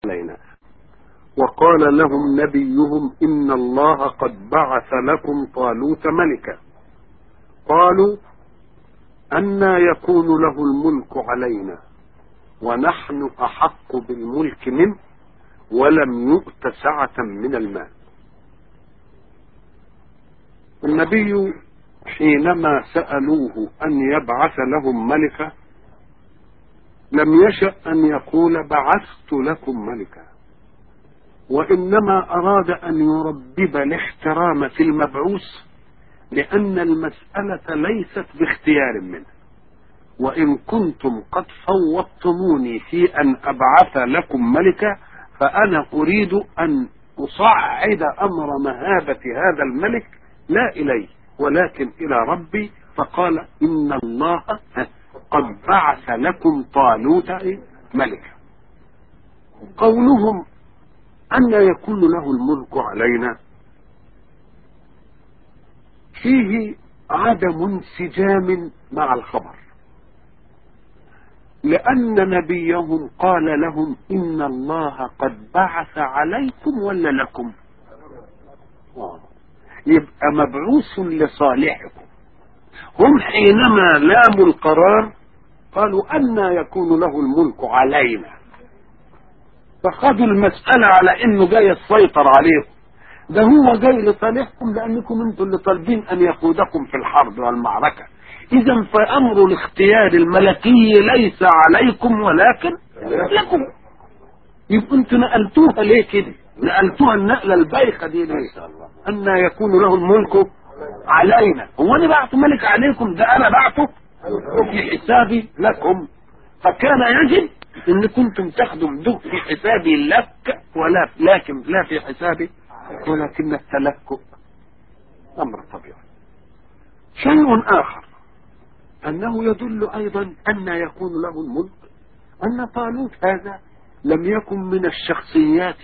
علينا وقال لهم نبيهم إن الله قد بعث لكم طالوت ملكا قالوا أنا يكون له الملك علينا ونحن أحق بالملك منه ولم يؤت سعة من المال النبي حينما سألوه أن يبعث لهم ملكا لم يشأ أن يقول بعثت لكم ملكا وإنما أراد أن يربب الاحترام في المبعوث لأن المسألة ليست باختيار منه وإن كنتم قد فوضتموني في أن أبعث لكم ملكا فأنا أريد أن أصعد أمر مهابة هذا الملك لا إليه ولكن إلى ربي فقال إن الله قد بعث لكم طالوت ملكا قولهم أن يكون له الملك علينا فيه عدم انسجام مع الخبر لأن نبيهم قال لهم إن الله قد بعث عليكم ولا لكم يبقى مبعوث لصالحكم هم حينما لاموا القرار قالوا أن يكون له الملك علينا فخذوا المسألة على انه جاي يسيطر عليكم ده هو جاي لصالحكم لانكم انتم اللي طالبين ان يقودكم في الحرب والمعركة اذا فامر الاختيار الملكي ليس عليكم ولكن لكم يبقى انتوا نقلتوها ليه كده نقلتوها النقلة البايخة دي ليه ان يكون له الملك علينا هو انا بعت ملك عليكم ده انا بعته في حسابي لكم فكان يجب ان كنتم تاخدوا ده في حسابي لك ولا لكن لا في حسابي ولكن التلكؤ امر طبيعي شيء اخر انه يدل ايضا ان يكون له الملك ان طالوت هذا لم يكن من الشخصيات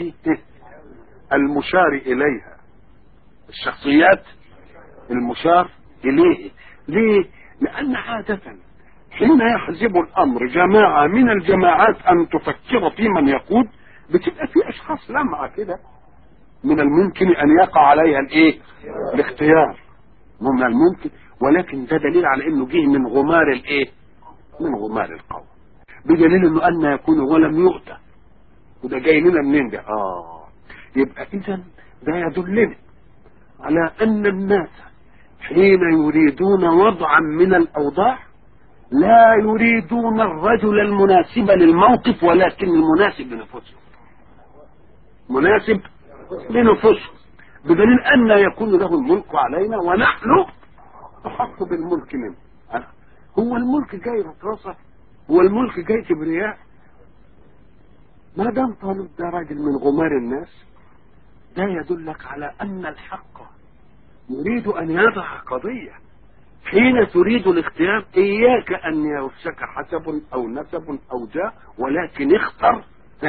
المشار اليها الشخصيات المشار اليه ليه لان عاده حين يحزب الامر جماعة من الجماعات ان تفكر في من يقود بتبقى في اشخاص لمعة كده من الممكن ان يقع عليها الايه الاختيار من الممكن ولكن ده دليل على انه جه من غمار الايه من غمار القوم بدليل انه ان يكون ولم يؤتى وده جاي لنا منين ده اه يبقى اذا ده يدلنا على ان الناس حين يريدون وضعا من الاوضاع لا يريدون الرجل المناسب للموقف ولكن المناسب لنفسهم مناسب لنفسهم بدليل أن يكون له الملك علينا ونحن أحق بالملك منه هو الملك جاي رصاصة هو الملك جاي كبرياء ما دام طالب ده راجل من غمار الناس ده يدلك على أن الحق يريد أن يضع قضية حين تريد الاختيار اياك ان يوشك حسب او نسب او جاه ولكن اختر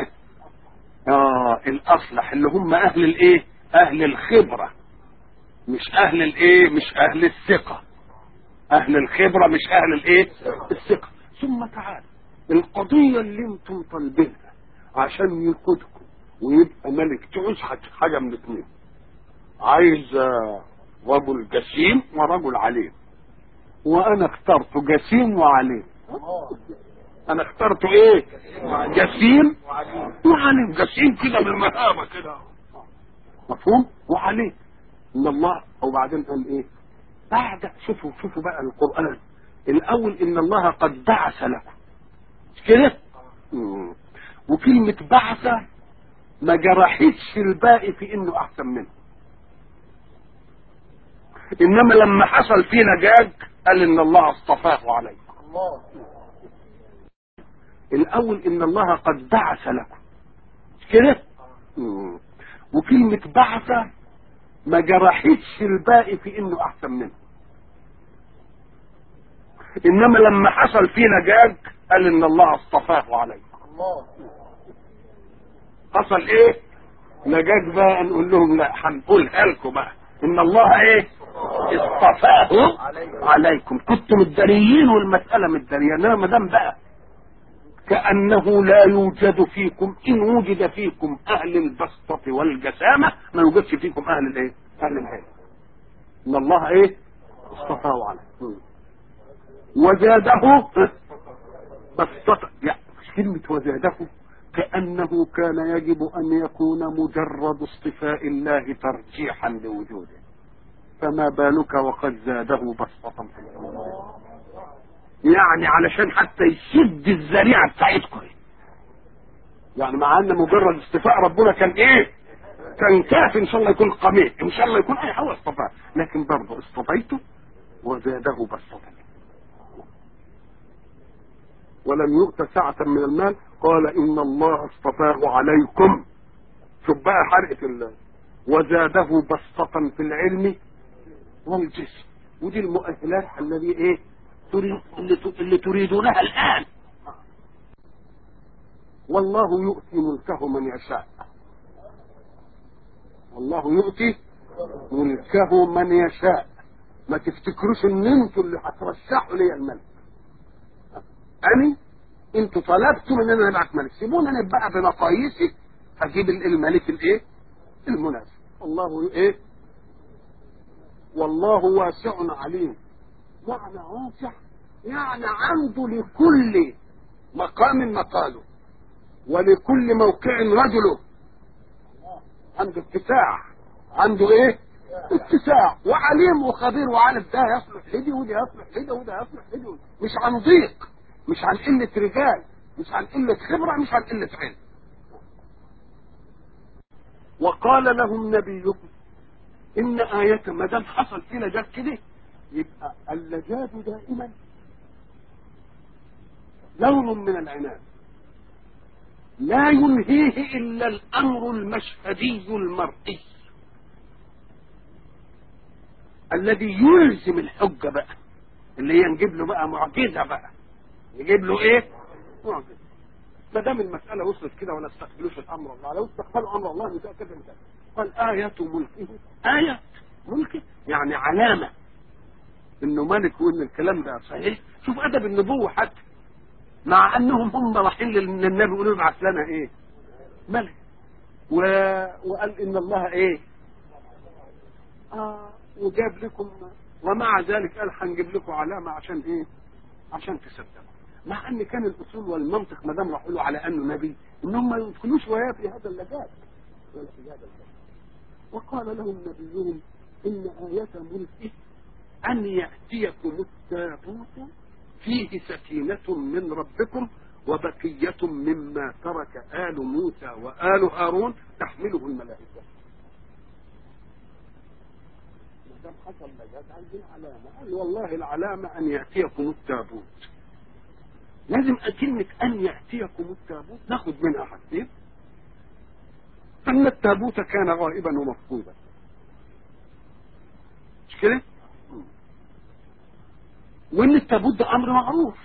اه الاصلح اللي هم اهل الايه اهل الخبرة مش اهل الايه مش اهل الثقة اهل الخبرة مش اهل الايه الثقة ثم تعال القضية اللي انتم طالبينها عشان يقودكم ويبقى ملك تعوز حاجة من الاثنين عايز رجل جسيم ورجل عليم وانا اخترت جسيم وعليم انا اخترت ايه جسيم وعليم جسيم كده بالمهابه كده مفهوم وعليم ان الله وبعدين قال ايه بعد شوفوا شوفوا بقى القران الاول ان الله قد بعث لكم كده وكلمه بعث ما جرحتش الباقي في انه احسن منه انما لما حصل فيه لجاج قال ان الله اصطفاه عليكم الله الاول ان الله قد بعث لكم كده وكلمة بعث ما جرحتش الباقي في انه احسن منه انما لما حصل فيه لجاج قال ان الله اصطفاه عليكم الله حصل ايه لجاج بقى نقول لهم لا هنقولها لكم بقى ان الله ايه اصطفاه عليكم كنتم متداريين والمسألة متدارية انما ما دام بقى كأنه لا يوجد فيكم إن وجد فيكم أهل البسطة والجسامة ما يوجدش فيكم أهل الإيه؟ أهل العلم إن الله إيه؟ اصطفاه عليه وزاده بسطة يعني كلمة وزاده كأنه كان يجب أن يكون مجرد اصطفاء الله ترجيحا لوجوده فما بالك وقد زاده بسطة في الأرض يعني علشان حتى يشد الذريعة بتاعتكم يعني مع ان مجرد استفاء ربنا كان ايه كان كافي ان شاء الله يكون قميح ان شاء الله يكون اي حاجه اصطفاه لكن برضه اصطفيته وزاده بسطة ولم يؤت سعة من المال قال ان الله اصطفاه عليكم شوف بقى حرقة الله وزاده بسطة في العلم والجسم ودي المؤهلات الذي ايه تريد اللي, اللي تريدونها الان والله يؤتي ملكه من يشاء والله يؤتي ملكه من يشاء ما تفتكروش ان انتوا اللي هترشحوا لي الملك اني انتوا طلبتوا من انا ابعت ملك سيبوني انا بقى بمقاييسي اجيب الملك الايه المناسب الله ايه والله واسع عليم معنى واسع يعني عنده لكل مقام مقاله ولكل موقع رجله عنده اتساع عنده ايه اتساع وعليم وخبير وعارف ده يصلح لدي وده يصلح لدي وده يصلح لدي مش عن ضيق مش عن قلة رجال مش عن قلة خبرة مش عن قلة علم وقال لهم نبيكم ان آية ما دام حصل فينا جد كده يبقى اللجاج دائما لون من العناد لا ينهيه الا الامر المشهدي المرئي الذي يلزم الحجة بقى اللي هي نجيب له بقى معجزة بقى نجيب له ايه معجزة ما دام المسألة وصلت كده ولا استقبلوش الامر الله لو استقبلوا امر الله متأكد من ذلك قال آية ملكه آية ملكه يعني علامة انه ملك وان الكلام ده صحيح شوف ادب النبوة حتى مع انهم هم رايحين للنبي يقولوا ابعث لنا ايه ملك و... وقال ان الله ايه آه وجاب لكم ومع ذلك قال هنجيب لكم علامة عشان ايه عشان تصدقوا مع ان كان الاصول والمنطق ما دام راحوا له على انه نبي انهم ما يدخلوش وياه في هذا اللجاج ولا في هذا اللجاج وقال لهم نبيهم ان آية ملكه ان يأتيكم التابوت فيه سكينة من ربكم وبقية مما ترك آل موسى وآل هارون تحمله الملائكة دام حصل لجاج عايزين علامة قال والله العلامة أن يأتيكم التابوت لازم كلمة أن يأتيكم التابوت ناخد منها حاجتين أن التابوت كان غائبا ومفقودا مش كده؟ وإن التابوت ده أمر معروف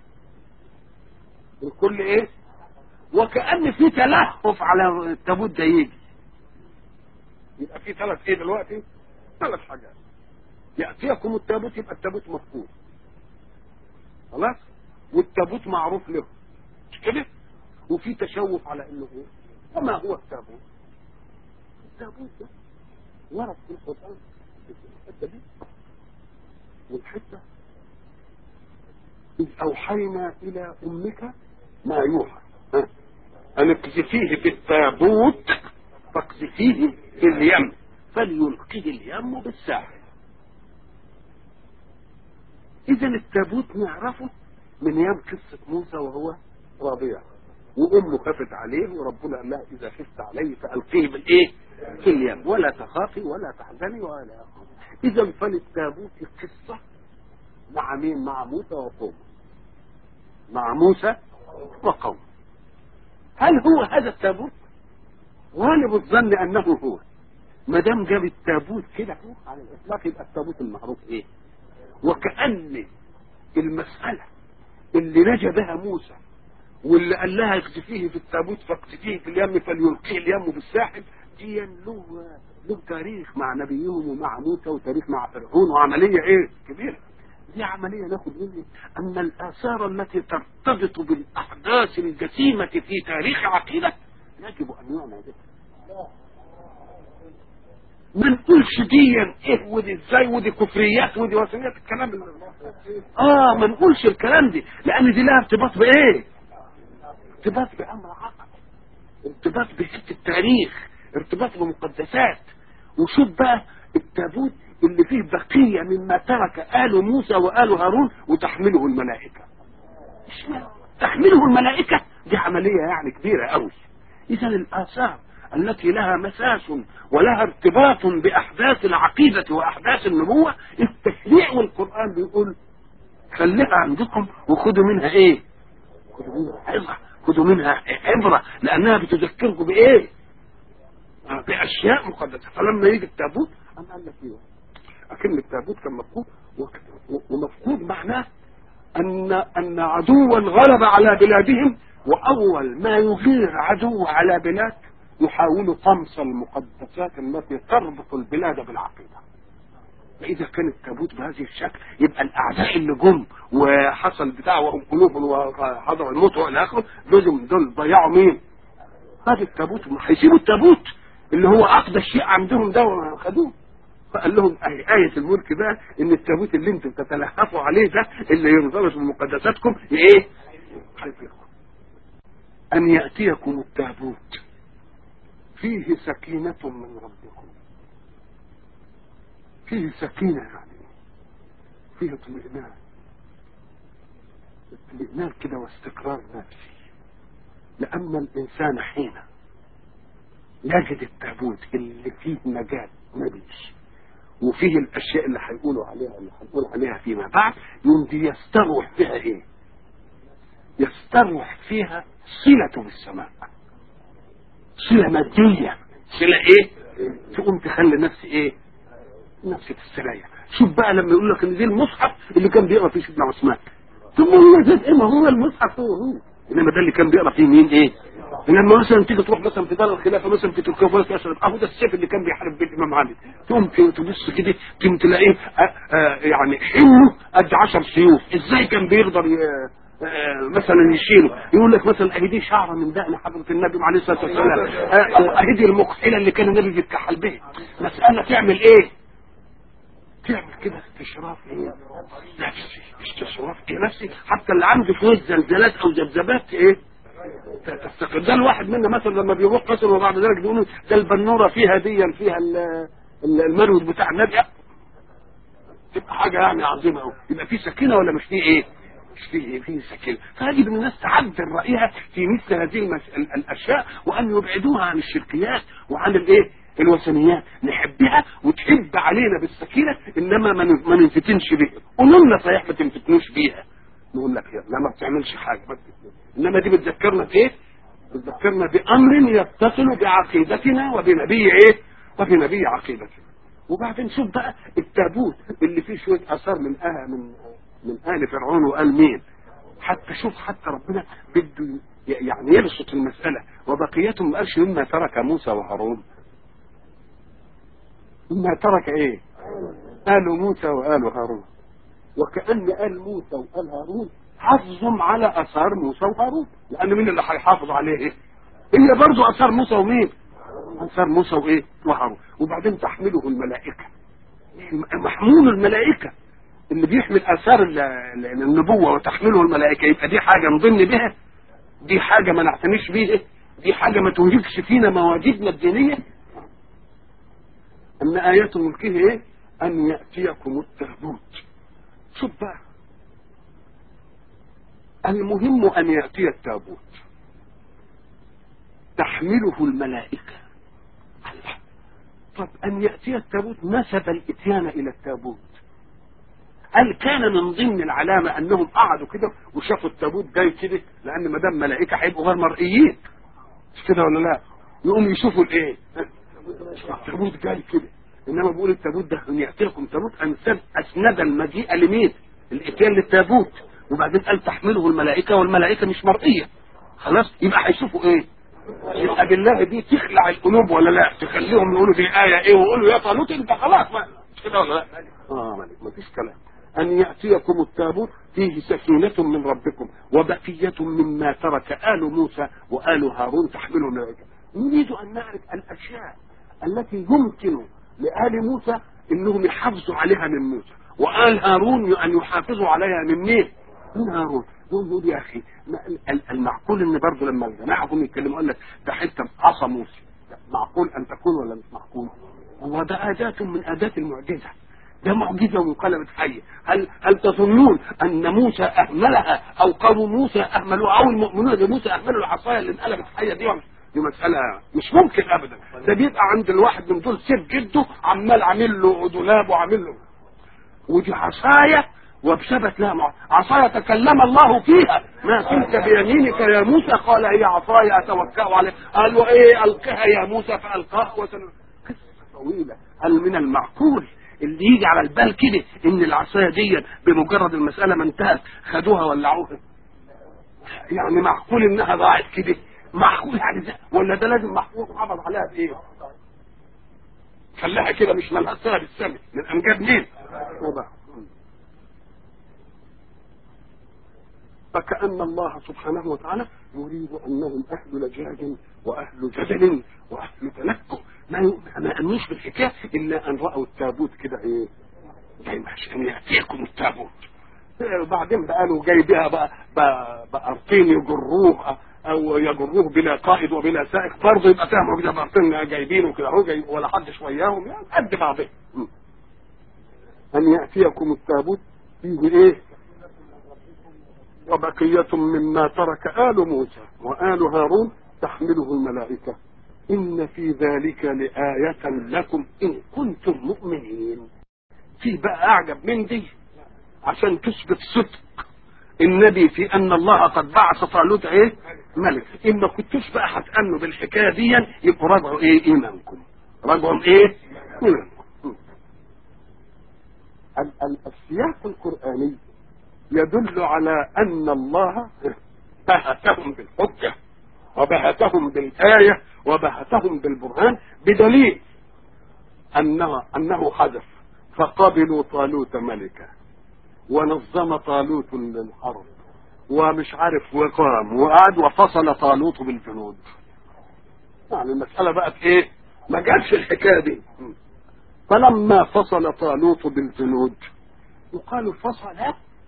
الكل إيه؟ وكأن في تلهف على التابوت ده يجي يبقى في ثلاث إيه دلوقتي؟ ثلاث حاجات يأتيكم التابوت يبقى التابوت مفقود خلاص والتابوت معروف له مش كده وفي تشوف على انه ايه وما هو التابوت التابوت ده ورد في القرآن الحتة دي والحتة إذ أوحينا إلى أمك ما يوحى ها؟ أن اقذفيه في التابوت فاقذفيه في اليم فليلقه اليم بالساحل اذا التابوت نعرفه من ايام قصه موسى وهو رضيع وامه خافت عليه وربنا قال لها اذا خفت عليه فالقيه بالايه في اليم ولا تخافي ولا تحزني ولا اذا فللتابوت قصه مع مين مع موسى وقومه مع موسى وقومه هل هو هذا التابوت غالب الظن انه هو ما دام جاب التابوت كده على الاطلاق يبقى التابوت المعروف ايه وكأن المسألة اللي نجا بها موسى واللي قال لها اقذفيه في التابوت فاقذفيه في اليم فليلقيه اليم بالساحل دي له له تاريخ مع نبيهم ومع موسى وتاريخ مع فرعون وعملية ايه كبيرة دي عملية ناخد منها أن الآثار التي ترتبط بالأحداث الجسيمة في تاريخ عقيدة يجب أن يعنى بها ما نقولش دي ايه ودي ازاي ودي كفريات ودي وثنيات الكلام اللي اه ما نقولش الكلام دي لان دي لها ارتباط بايه ارتباط بامر عقل ارتباط بست التاريخ ارتباط بمقدسات وشوف بقى التابوت اللي فيه بقية مما ترك آل موسى وآل هارون وتحمله الملائكة تحمله الملائكة دي عملية يعني كبيرة قوي إذا الآثار التي لها مساس ولها ارتباط بأحداث العقيدة وأحداث النبوة التشريع والقرآن بيقول خليها عندكم وخدوا منها ايه خدوا منها عظة خدوا منها عبرة لأنها بتذكركم بإيه بأشياء مقدسة فلما يجي التابوت أنا قال لك إيه أكن التابوت كان مفقود ومفقود معناه أن أن عدوا غلب على بلادهم وأول ما يغير عدو على بلاد يحاول طمس المقدسات التي تربط البلاد بالعقيدة فإذا كان التابوت بهذه الشكل يبقى الأعداء اللي جم وحصل بتاع وهم قلوب وحضروا الموت وإلى آخره لازم دول ضيعوا مين؟ هذا التابوت هيسيبوا التابوت اللي هو أقدس شيء عندهم ده وخدوه فقال لهم آية الملك بقى إن التابوت اللي أنتم تتلهفوا عليه ده اللي ينظرش بمقدساتكم إيه؟ هيفرقكم أن يأتيكم التابوت فيه سكينة من ربكم فيه سكينة يعني فيه اطمئنان اطمئنان كده واستقرار نفسي لأن الإنسان حين يجد التابوت اللي فيه نجاة نبي وفيه الأشياء اللي هيقولوا عليها اللي هنقول عليها فيما بعد يمضي يستروح فيها إيه؟ يستروح فيها صلة بالسماء صلة مادية صلة إيه؟ تقوم تخلي نفسي إيه؟ نفسي تستريح شوف بقى لما يقول لك ان دي المصحف اللي كان بيقرا فيه سيدنا عثمان ثم هو زاد ايه ما هو المصحف هو هو انما ده اللي كان بيقرا فيه مين ايه لما مثلا تيجي تروح مثلا في دار الخلافه مثلا في تركيا ولا في اشرف اهو ده السيف اللي كان بيحارب بيه الامام علي تقوم تبص كده تقوم تلاقيه يعني حمله قد 10 سيوف ازاي كان بيقدر مثلا يشيله يقول لك مثلا اهدي شعره من دقن حضره النبي عليه الصلاه والسلام اهدي المكحله اللي كان النبي بيتكحل بها مساله تعمل ايه تعمل كده استشراف ايه نفسي استشراف ايه نفسي حتى اللي عنده شويه زلزالات او ذبذبات ايه تستقر ده الواحد منا مثلا لما بيروح قصر وبعد ذلك بيقولوا ده البنوره فيها ديا فيها المرود بتاع النبي تبقى حاجه يعني عظيمه قوي يبقى في سكينه ولا مش في ايه؟ مش في ايه؟ في سكينه فيجب ان الناس تعدل رايها في مثل هذه المس... الاشياء وان يبعدوها عن الشركيات وعن الايه؟ الوثنيات نحبها وتحب علينا بالسكينه انما ما ننفتنش بيها قولوا لنا صحيح ما تنفتنوش بيها نقول لك لا ما بتعملش حاجه بس انما دي بتذكرنا بايه؟ بتذكرنا بامر يتصل بعقيدتنا وبنبي ايه؟ وبنبي عقيدتنا وبعدين شوف بقى التابوت اللي فيه شويه اثار من آه من من ال فرعون وقال مين؟ حتى شوف حتى ربنا بده يعني يبسط المساله وبقيته ما قالش مما ترك موسى وهارون مما ترك ايه؟ آل موسى وآل هارون وكأن آل موسى وآل هارون حافظهم على اثار موسى وهارون لان مين اللي هيحافظ عليه ايه هي برضو اثار موسى ومين اثار موسى وايه وهارون وبعدين تحمله الملائكه محمول الملائكه اللي بيحمل اثار النبوه وتحمله الملائكه يبقى دي حاجه نظن بها دي حاجه ما نعتنيش بيها دي حاجه ما توجبش فينا مواجبنا الدينيه ان ايات ملكه ايه ان ياتيكم التابوت شوف بقى المهم أن يأتي التابوت تحمله الملائكة الله طب أن يأتي التابوت نسب الإتيان إلى التابوت هل كان من ضمن العلامة أنهم قعدوا كده وشافوا التابوت جاي كده لأن ما دام ملائكة هيبقوا غير مرئيين مش كده ولا لا؟ يقوم يشوفوا الإيه؟ التابوت جاي كده إنما بيقول التابوت ده أن يأتيكم تابوت أنسب أسند المجيء لمين؟ الإتيان للتابوت وبعدين قال تحمله الملائكة والملائكة مش مرئية خلاص يبقى هيشوفوا ايه يبقى بالله دي تخلع القلوب ولا لا تخليهم يقولوا دي آية ايه ويقولوا يا طالوت انت خلاص ما مش كده ولا لا اه ما فيش كلام أن يأتيكم التابوت فيه سكينة من ربكم وبقية مما ترك آل موسى وآل هارون تحمله الملائكة نريد أن نعرف الأشياء التي يمكن لآل موسى إنهم يحافظوا عليها من موسى وآل هارون أن يحافظوا عليها من مين؟ من هارون يقول يقول يا أخي المعقول إن برضه لما الجماعة هم يتكلموا يقول لك ده حتة عصا موسى معقول أن تكون ولا مش معقول؟ هو ده أداة من أداة المعجزة ده معجزة وانقلبت حية هل هل تظنون أن موسى أهملها أو قوم موسى أهملوها أو المؤمنون بموسى أهملوا العصاية اللي انقلبت حية دي دي مسألة مش ممكن أبدا ده بيبقى عند الواحد من دول سيف جده عمال عامل له دولاب وعامل له ودي عصاية وبثبت لها مع... عصاية تكلم الله فيها ما كنت بيمينك يا موسى قال هي عصاية أتوكأ عليها قال له إيه ألقها يا موسى فألقاها وسن... قصة طويلة هل من المعقول اللي يجي على البال كده ان العصايه دي بمجرد المساله ما انتهت خدوها ولعوها يعني معقول انها ضاعت كده معقول يعني ده ولا ده لازم محفوظ حافظ عليها بايه خلاها كده مش ملهسها بالسمع من امجاد مين وضع فكأن الله سبحانه وتعالى يريد أنهم أهل لجاج وأهل جدل وأهل تنكر ما ما أمنوش بالحكاية إلا أن رأوا التابوت كده إيه جاي عشان يأتيكم التابوت وبعدين قالوا جاي بها بقى بأرطين يجروه أو يجروه بلا قائد وبلا سائق برضه يبقى فيها معجزة بأرطين جايبينه كده أهو جاي ولا حدش وياهم يعني قد بعضهم أن يأتيكم التابوت فيه إيه وبقية مما ترك آل موسى وآل هارون تحمله الملائكة إن في ذلك لآية لكم إن كنتم مؤمنين في بقى أعجب من دي عشان تثبت صدق النبي في أن الله قد بعث طالوت إيه ملك إن ما كنتوش بقى هتأمنوا بالحكاية دي يبقوا راجعوا إيه إيمانكم راجعوا إيه إيمانكم السياق القرآني يدل على أن الله بهتهم بالحجة وبهتهم بالآية وبهتهم بالبرهان بدليل أنه, أنه حدث فقبلوا طالوت ملكا ونظم طالوت للحرب ومش عارف وقام وقعد وفصل طالوت بالجنود يعني المسألة بقت ايه ما جاتش الحكاية دي فلما فصل طالوت بالجنود يقال فصل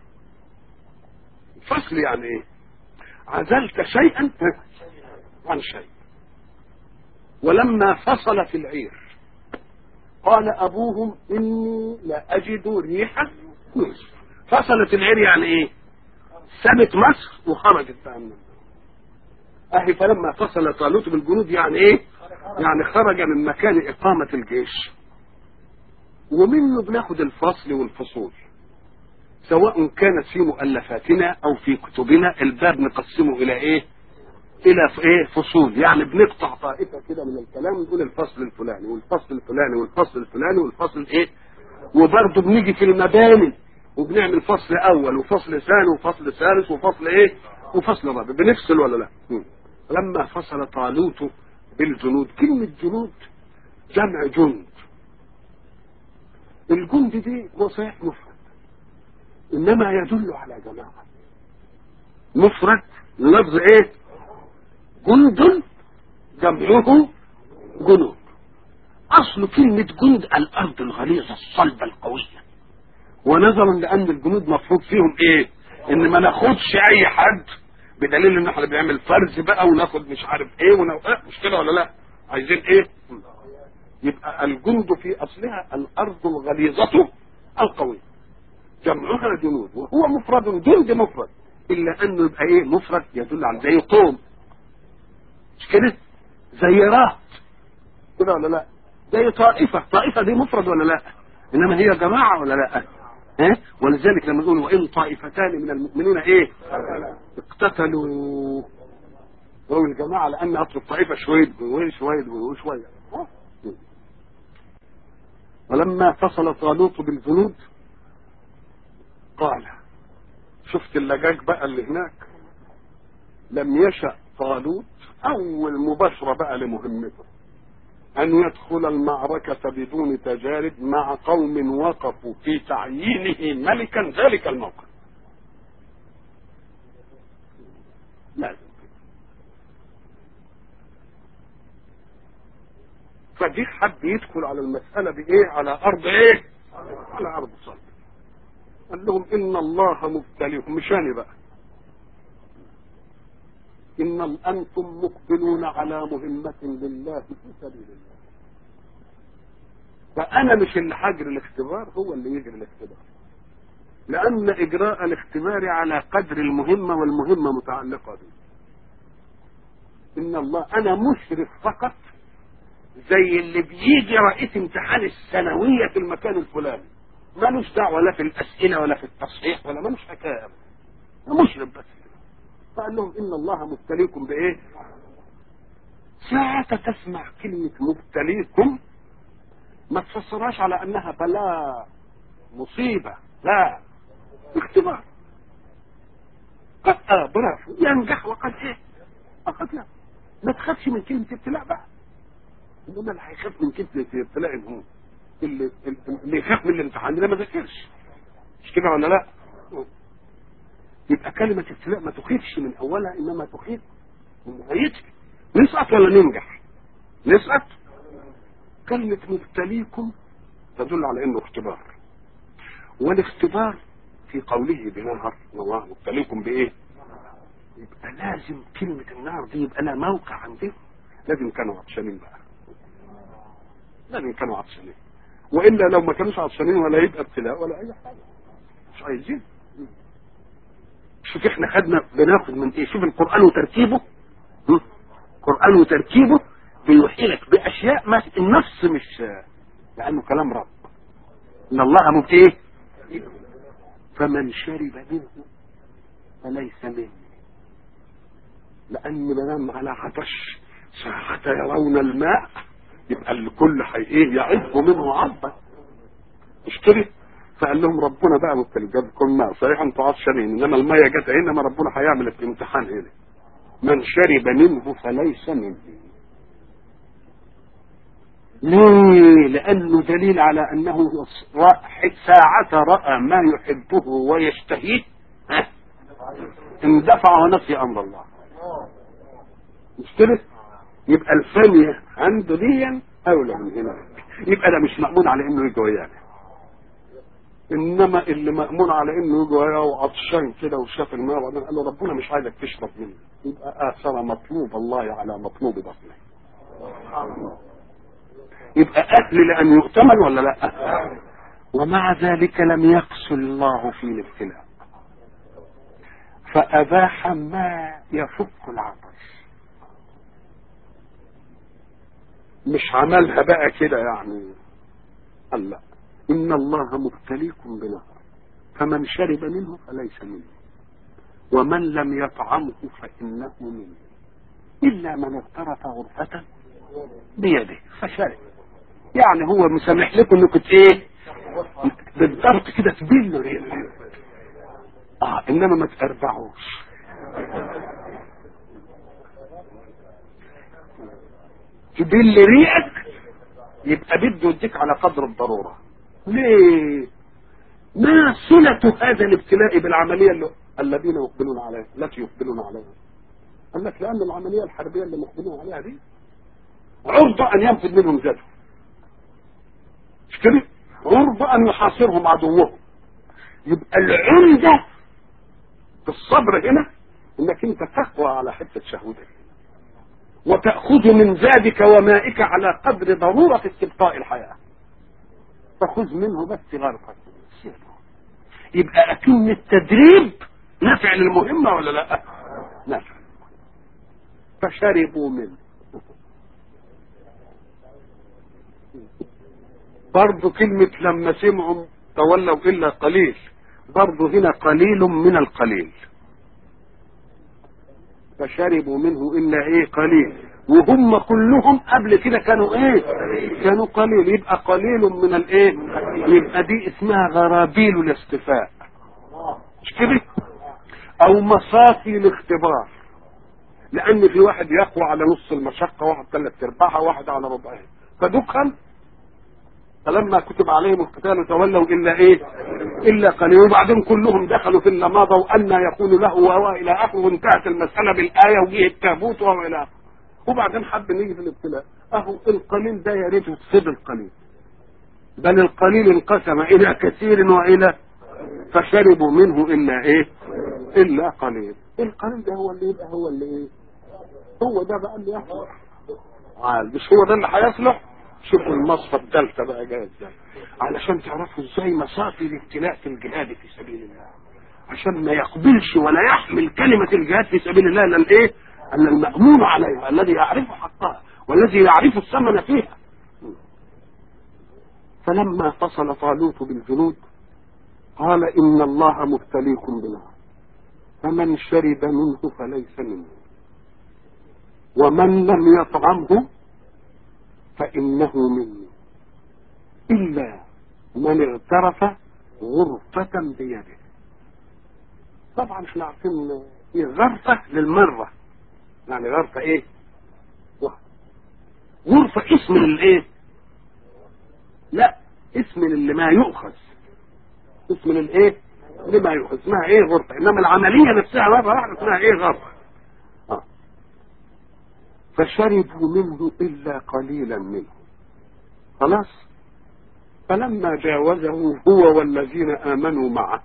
فصل يعني ايه عزلت شيئا عن شيء ولما فصلت العير قال ابوهم اني لا اجد ريح يوسف فصلت العير يعني ايه سابت مصر وخرجت بقى من اهي فلما فصل طالوت بالجنود يعني ايه يعني خرج من مكان اقامة الجيش ومنه بناخد الفصل والفصول سواء كانت في مؤلفاتنا او في كتبنا الباب نقسمه الى ايه الى ايه فصول يعني بنقطع طائفه كده من الكلام ونقول الفصل الفلاني والفصل الفلاني والفصل الفلاني والفصل ايه وبرضه بنيجي في المباني وبنعمل فصل اول وفصل ثاني وفصل ثالث وفصل ايه وفصل رابع بنفصل ولا لا م. لما فصل طالوت بالجنود كلمة جنود جمع جند الجند دي هو صحيح مفرد انما يدل على جماعة مفرد لفظ ايه جند جمعه جنود اصل كلمة جند الارض الغليظة الصلبة القوية ونظرا لان الجنود مفروض فيهم ايه ان ما ناخدش اي حد بدليل ان احنا بنعمل فرز بقى وناخد مش عارف ايه ونو... اه مش كده ولا لا عايزين ايه يبقى الجند في اصلها الارض الغليظة القوية جمعها جنود وهو مفرد جند مفرد الا انه يبقى ايه مفرد يدل على زي قوم مش كده زي رهط كده ولا لا زي طائفة طائفة دي مفرد ولا لا انما هي جماعة ولا لا ها ولذلك لما نقول وان طائفتان من المؤمنين ايه اقتتلوا هو الجماعة لان اصل الطائفة شوية وين شوية وشوية ولما فصل طالوت بالجنود قال شفت اللجاج بقى اللي هناك لم يشأ طالوت اول مباشرة بقى لمهمته أن يدخل المعركة بدون تجارب مع قوم وقفوا في تعيينه ملكا ذلك الموقف لازم فدي حد يدخل على المسألة بإيه على أرض إيه على أرض صلب قال لهم إن الله مبتليكم مشاني بقى إن أنتم مقبلون على مهمة لله في سبيل الله فأنا مش اللي حجر الاختبار هو اللي يجري الاختبار لأن إجراء الاختبار على قدر المهمة والمهمة متعلقة به إن الله أنا مشرف فقط زي اللي بيجي رئيس امتحان الثانوية في المكان الفلاني ملوش دعوة لا في الأسئلة ولا في التصحيح ولا ملوش حكاية مشرف بس فقال لهم إن الله مبتليكم بإيه ساعة تسمع كلمة مبتليكم ما تفسرهاش على أنها بلاء مصيبة لا اختبار قد آه برافو ينجح وقد ايه وقد لا ما تخافش من كلمة ابتلاء بقى انما اللي هيخاف من كلمة ابتلاء هو اللي, اللي يخاف من الامتحان ده ما ذاكرش مش كده ولا لا يبقى كلمة ابتلاء ما تخيفش من اولها انما تخيف من نهايتها نسقط ولا ننجح نسقط كلمة مبتليكم تدل على انه اختبار والاختبار في قوله بنهر الله مبتليكم بايه يبقى لازم كلمة النار دي يبقى لها موقع عندهم لازم كانوا عطشانين بقى لازم كانوا عطشانين والا لو ما كانوش عطشانين ولا يبقى ابتلاء ولا اي حاجه مش عايزين شوف احنا خدنا بناخد من ايه شوف القران وترتيبه القران وترتيبه بيوحي لك باشياء ما النص مش لانه كلام رب ان الله مبتيه فمن شرب منه فليس مني لان منام على عطش ساعة يرون الماء يبقى الكل حي ايه يعب منه عبا مش كده فقال لهم ربنا بقى مبتلي جابكم ماء صحيح انتوا عطشانين انما المية جت هنا ما ربنا هيعمل الامتحان هنا من شرب منه فليس مني ليه لانه دليل على انه ساعة رأى ما يحبه ويشتهيه اندفع ونسي امر الله مش كده يبقى الثانية عنده ديا اولى من هناك يبقى ده مش مأمون على انه يجي ويانا انما اللي مأمون على انه يجي وياه وعطشان كده وشاف الماء وبعدين قال له ربنا مش عايزك تشرب منه يبقى اثر مطلوب الله على مطلوب بطنه يبقى أهل لأن يؤتمن ولا لا ومع ذلك لم يقص الله في الابتلاء فأباح ما يفك العطش مش عملها بقى كده يعني قال لا إن الله مبتليكم بنهر فمن شرب منه فليس منه ومن لم يطعمه فإنه منه إلا من اغترف غرفة بيده فشرب يعني هو مسامح لكم انكم ايه بالضبط كده تبلوا ريقكم اه انما ما تربعوش تبل ريقك يبقى بده يديك على قدر الضرورة ليه ما صلة هذا الابتلاء بالعملية اللي الذين يقبلون عليها التي يقبلون عليها قال لك لأن العملية الحربية اللي مقبلون عليها دي عرضة أن ينفذ منهم زادهم مش كده عرضة أن يحاصرهم عدوهم يبقى العمدة في الصبر هنا انك انت تقوى على حتة شهوتك وتأخذ من زادك ومائك على قدر ضرورة استبقاء الحياة تأخذ منه بس غرفك يبقى أكن التدريب نافع للمهمة ولا لا نافع فشربوا منه برضو كلمة لما سمعوا تولوا إلا قليل برضو هنا قليل من القليل فشربوا منه إلا إيه قليل وهم كلهم قبل كده كانوا إيه كانوا قليل يبقى قليل من الإيه يبقى دي اسمها غرابيل الاصطفاء مش كده أو مصافي الاختبار لأن في واحد يقوى على نص المشقة واحد ثلاث أرباعها واحد على ربعها فدكهم فلما كتب عليهم القتال تولوا الا ايه الا قليل وبعدين كلهم دخلوا في اللماضه وان يكون له وهو الى اخره وانتهت المساله بالايه وجه التابوت وهو الى اخره وبعدين حب نيجي في الابتلاء اهو القليل ده يا ريته تصيب القليل بل القليل انقسم الى كثير والى فشربوا منه الا ايه الا قليل القليل ده هو اللي يبقى هو اللي ايه هو ده بقى اللي يصلح عال مش هو ده اللي هيصلح شوفوا المصفى الثالثه بقى جايه ازاي علشان تعرفوا ازاي مصافي الابتلاء في الجهاد في سبيل الله عشان ما يقبلش ولا يحمل كلمة الجهاد في سبيل الله الا الايه؟ الا المأمون عليها الذي يعرف حقها والذي يعرف الثمن فيها فلما فصل طالوت بالجنود قال ان الله مبتليكم بنار فمن شرب منه فليس منه ومن لم يطعمه فإنه مني إلا من اغترف غرفة بيده طبعا احنا عارفين ايه غرفة للمرة يعني غرفة ايه غرفة اسم للايه لا اسم اللي ما يؤخذ اسم للايه لما يؤخذ اسمها ايه غرفة انما العملية نفسها مرة واحدة اسمها ايه غرفة آه. فشربوا منه الا قليلا منه خلاص فلما جاوزه هو والذين امنوا معه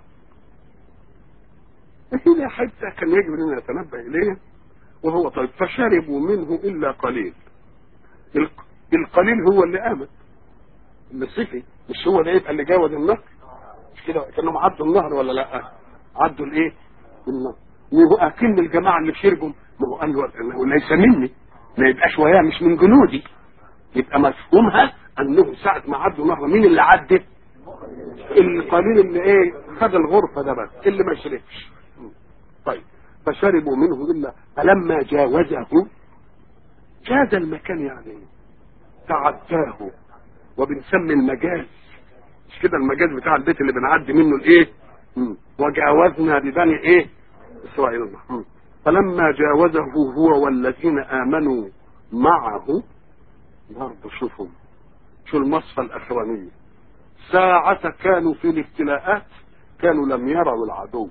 هنا حتى كان يجب ان نتنبه اليه وهو طيب فشربوا منه الا قليل القليل هو اللي امن اللي صفي مش هو ده يبقى اللي جاوز النهر مش كده كانهم عدوا النهر ولا لا عدوا الايه النهر وهو اكن الجماعه اللي شربوا ما هو قال له ليس مني ما يبقاش وياه مش من جنودي يبقى مفهومها انه ساعة ما عدوا نهر مين اللي عدى القليل اللي ايه خد الغرفة ده بس اللي ما شربش طيب فشربوا منه الا فلما جاوزه جاز المكان يعني تعداه وبنسمي المجاز مش كده المجاز بتاع البيت اللي بنعدي منه الايه وجاوزنا ببني ايه اسرائيل فلما جاوزه هو والذين امنوا معه برضه شوفوا شو المصفى الاخرانيه ساعة كانوا في الابتلاءات كانوا لم يروا العدو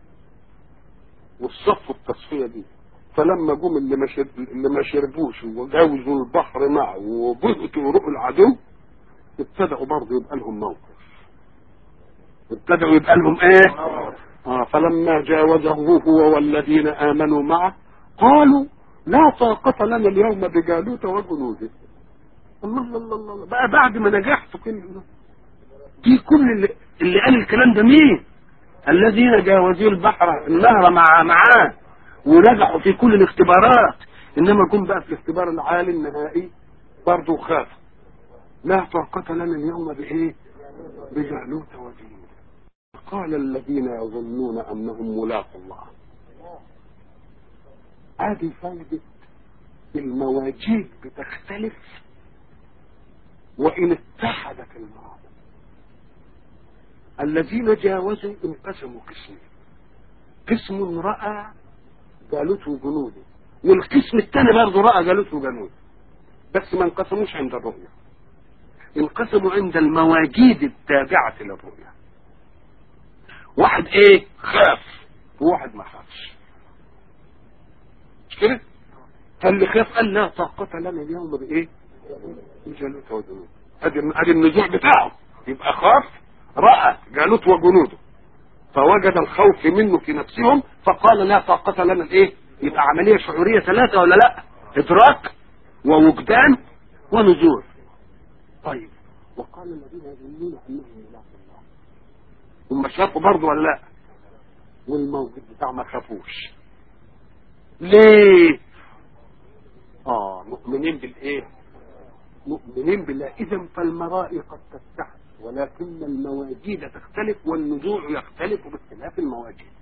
والصف التصفية دي فلما جم اللي ما اللي ما شربوش وجاوزوا البحر معه وبهتوا يروحوا العدو ابتدأوا برضه يبقى لهم موقف ابتدأوا يبقى لهم ايه؟ آه فلما جاوزه هو والذين آمنوا معه قالوا لا طاقة لنا اليوم بجالوت وجنوده الله الله الله الله بقى بعد ما نجحتوا كل دي كل اللي, اللي قال الكلام ده مين الذين جاوزوا البحر النهر مع معاه ونجحوا في كل الاختبارات انما جم بقى في الاختبار العالي النهائي برضه خافوا لا طاقة لنا اليوم بايه بجالوت وجنوده قال الذين يظنون انهم ملاقوا الله ادي فايدة المواجيد بتختلف وان اتحدت المواضع الذين جاوزوا انقسموا قسمين قسم راى جالوت وجنوده والقسم الثاني برضه راى جالوت وجنوده بس ما انقسموش عند الرؤيه انقسموا عند المواجيد التابعه للرؤيه واحد ايه خاف وواحد ما خافش مش كده فاللي خاف قال لا طاقة لنا اليوم بايه بجالوت وجنوده ادي ادي النزوع بتاعه يبقى خاف رأى جالوت وجنوده فوجد الخوف منه في نفسهم فقال لا طاقة لنا الايه يبقى عملية شعورية ثلاثة ولا لا ادراك ووجدان ونزوع طيب وقال الذين يظنون انهم ملاقوا الله هم شافوا برضه ولا لا والموجود بتاع ما خافوش ليه اه مؤمنين بالايه مؤمنين بالله اذا فالمرائي قد تتحد ولكن المواجيد تختلف والنزوع يختلف باختلاف المواجيد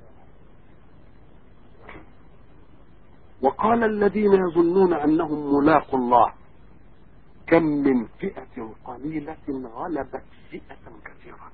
وقال الذين يظنون انهم ملاقوا الله كم من فئة قليلة غلبت فئة كثيرة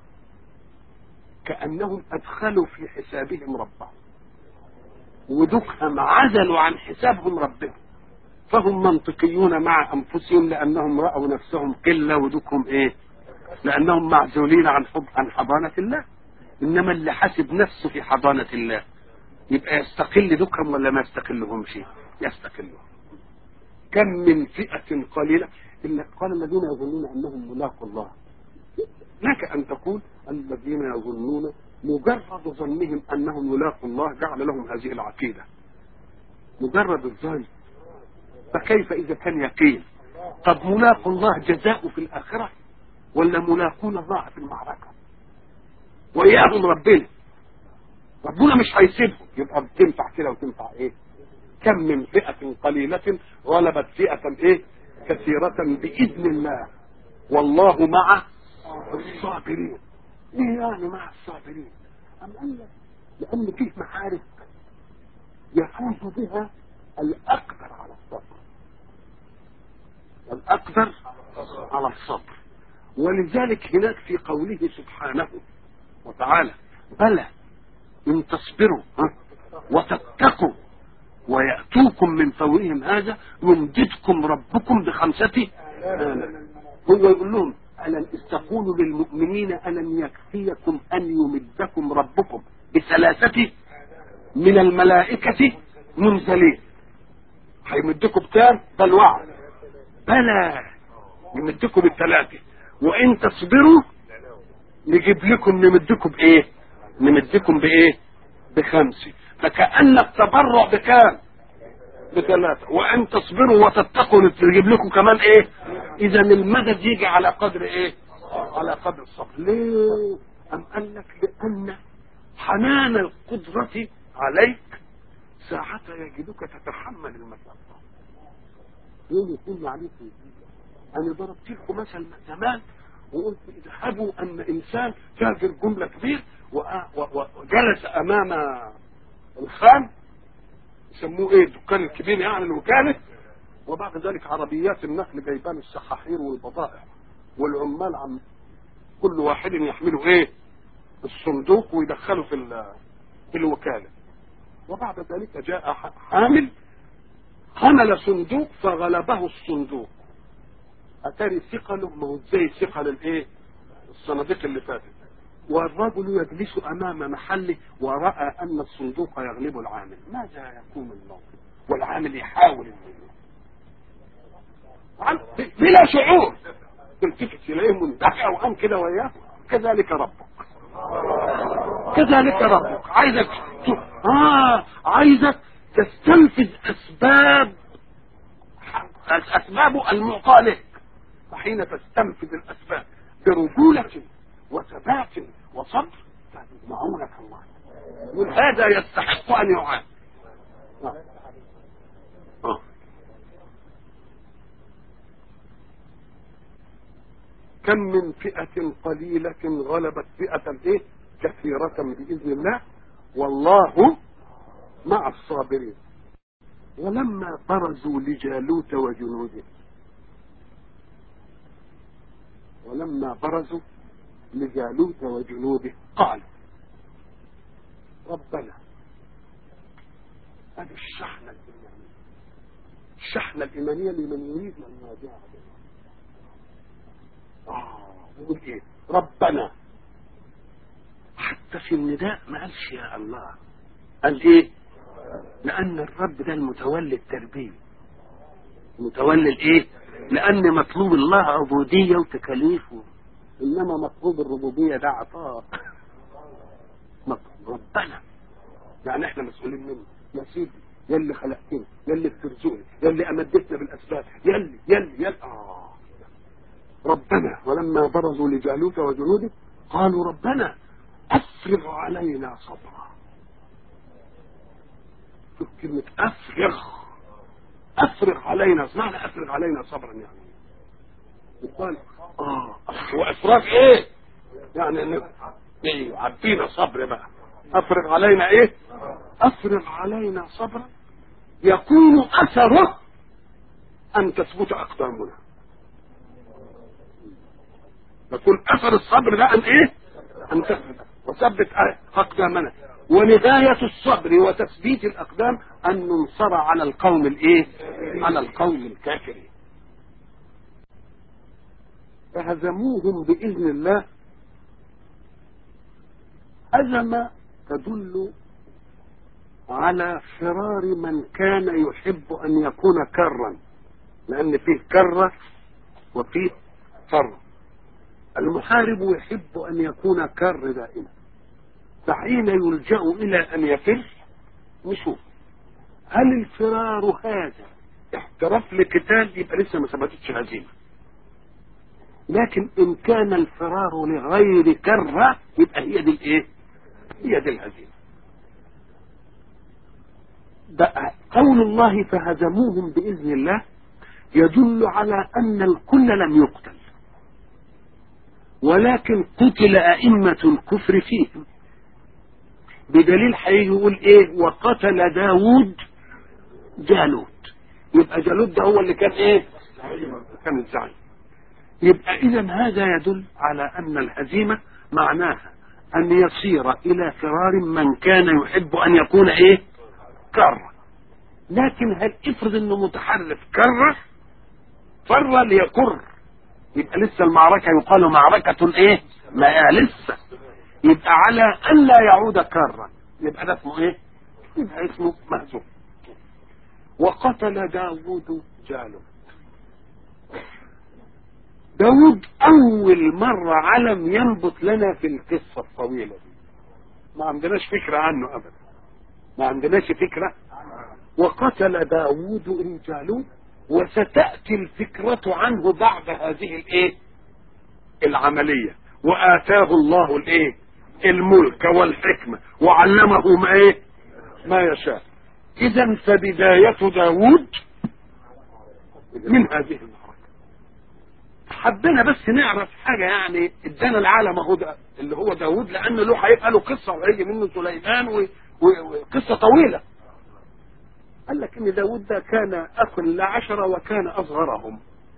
كأنهم أدخلوا في حسابهم ربهم ودكهم عزلوا عن حسابهم ربهم فهم منطقيون مع انفسهم لانهم راوا نفسهم قله ودكهم ايه لانهم معزولين عن حب عن حضانه الله انما اللي حاسب نفسه في حضانه الله يبقى يستقل دكهم ولا ما يستقلهمش يستقلهم كم من فئه قليله الا قال الذين يظنون انهم ملاقوا الله لك ان تقول الذين يظنون مجرد ظنهم انهم يلاقوا الله جعل لهم هذه العقيده مجرد الظن فكيف اذا كان يقين طب ملاقوا الله جزاء في الاخره ولا ملاقون الله في المعركه واياهم ربنا ربنا مش هيسيبهم يبقى بتنفع كده وتنفع ايه كم من فئه قليله غلبت فئه ايه كثيره باذن الله والله مع الصابرين ايه يعني مع الصابرين أم قال لك لأن فيه معارك يفوز بها الأقدر على الصبر الأقدر على الصبر ولذلك هناك في قوله سبحانه وتعالى بلى إن تصبروا ها، وتتقوا ويأتوكم من فورهم هذا يمددكم ربكم بخمسة آلاف هو يقول لهم ألم استقولوا للمؤمنين ألم يكفيكم أن يمدكم ربكم بثلاثة من الملائكة منزلين هيمدكم بكام؟ ده الوعد بلى يمدكم بالثلاثة وإن تصبروا نجيب لكم نمدكم بإيه؟ نمدكم بإيه؟ بخمسة فكأن التبرع بكام؟ بثلاثة وإن تصبروا وتتقوا نجيب لكم كمان إيه؟ إذا المدد يجي على قدر إيه؟ على قدر الصبر ليه؟ أم قال لك لأن حنان القدرة عليك ساعتها يجدك تتحمل المشقة يوم يكون عليك أنا ضربت لكم مثل زمان وقلت اذهبوا أن إنسان تاجر جملة كبير وأ- و- وجلس أمام الخان يسموه ايه الدكان الكبير يعني الوكالة وبعد ذلك عربيات النقل جايبان السحاحير والبضائع والعمال عم كل واحد يحمله ايه الصندوق ويدخله في ال- في الوكالة وبعد ذلك جاء ح- حامل حمل صندوق فغلبه الصندوق اتاري ثقله ما هو زي ثقل الايه الصناديق اللي فاتت والرجل يجلس امام محله وراى ان الصندوق يغلب العامل ماذا يكون الموقف والعامل يحاول انه عن- بلا شعور تلتفت اليه مندفع وقام كده وياه كذلك ربك كذلك ربك عايزك ت- اه عايزك تستنفذ اسباب الاسباب المعطاه لك فحين تستنفذ الاسباب برجوله وثبات وصبر فيجمعونك الله وهذا يستحق ان يعان آه. آه. كم من فئة قليلة غلبت فئة ايه كثيرة بإذن الله والله مع الصابرين ولما برزوا لجالوت وجنوده ولما برزوا لجالوت وجنوده قالوا ربنا هذه الشحنة الإيمانية الشحنة الإيمانية لمن يريد أن يواجهها آه يقول إيه ربنا حتى في النداء ما قالش يا الله قال إيه لأن الرب ده المتولي التربية متولي الإيه لأن مطلوب الله عبودية وتكاليف و- إنما مطلوب الربوبية ده عطاء مطلوب ربنا يعني احنا مسؤولين منه يا سيدي يا اللي خلقتني يا اللي بترزقني يا اللي امدتنا بالاسباب يلي يلي يلي اه ربنا ولما برزوا لجالوت وجنوده قالوا ربنا افرغ علينا صبرا شوف كلمة افرغ افرغ علينا معنى افرغ علينا صبرا يعني وقال اه وافراغ ايه يعني ان ايه عبينا صبر بقى افرغ علينا ايه افرغ علينا صبرا يكون اثره ان تثبت اقدامنا يكون اثر الصبر ده ان ايه ان تثبت وثبت اقدامنا ونهاية الصبر وتثبيت الأقدام أن ننصر على القوم الإيه؟ على القوم الكافرين. فهزموهم بإذن الله هزم تدل على فرار من كان يحب أن يكون كرا لأن فيه كرة وفيه فر المحارب يحب أن يكون كر دائما فحين يلجأ إلى أن يفر نشوف هل الفرار هذا احتراف لقتال يبقى لسه ما ثبتتش هزيمة لكن إن كان الفرار لغير كرة يبقى هي دي الإيه؟ هي دي الهزيمة بقى قول الله فهزموهم بإذن الله يدل على أن الكل لم يقتل ولكن قتل أئمة الكفر فيهم بدليل هيجي يقول ايه وقتل داود جالوت يبقى جالوت ده هو اللي كان ايه كان الزعيم يبقى اذا هذا يدل على ان الهزيمة معناها ان يصير الى فرار من كان يحب ان يكون ايه كرة لكن هل افرض انه متحرف كرة فر ليكر يبقى لسه المعركة يقال معركة ايه ما لسه يبقى على ان لا يعود كرا يبقى ده اسمه ايه يبقى اسمه مهزوم وقتل داود جالوت داود اول مرة علم ينبت لنا في القصة الطويلة دي ما عندناش فكرة عنه ابدا ما عندناش فكرة وقتل داود جالوت وستأتي الفكرة عنه بعد هذه الايه العملية وآتاه الله الايه الملك والحكمة وعلمه ما ايه ما يشاء اذا فبداية داود من هذه المعركة حبينا بس نعرف حاجة يعني ادانا العالم اهو ده اللي هو داود لان له هيبقى له قصة وهيجي منه سليمان وقصة طويلة قال لك ان داود ده كان اخ لعشرة وكان اصغرهم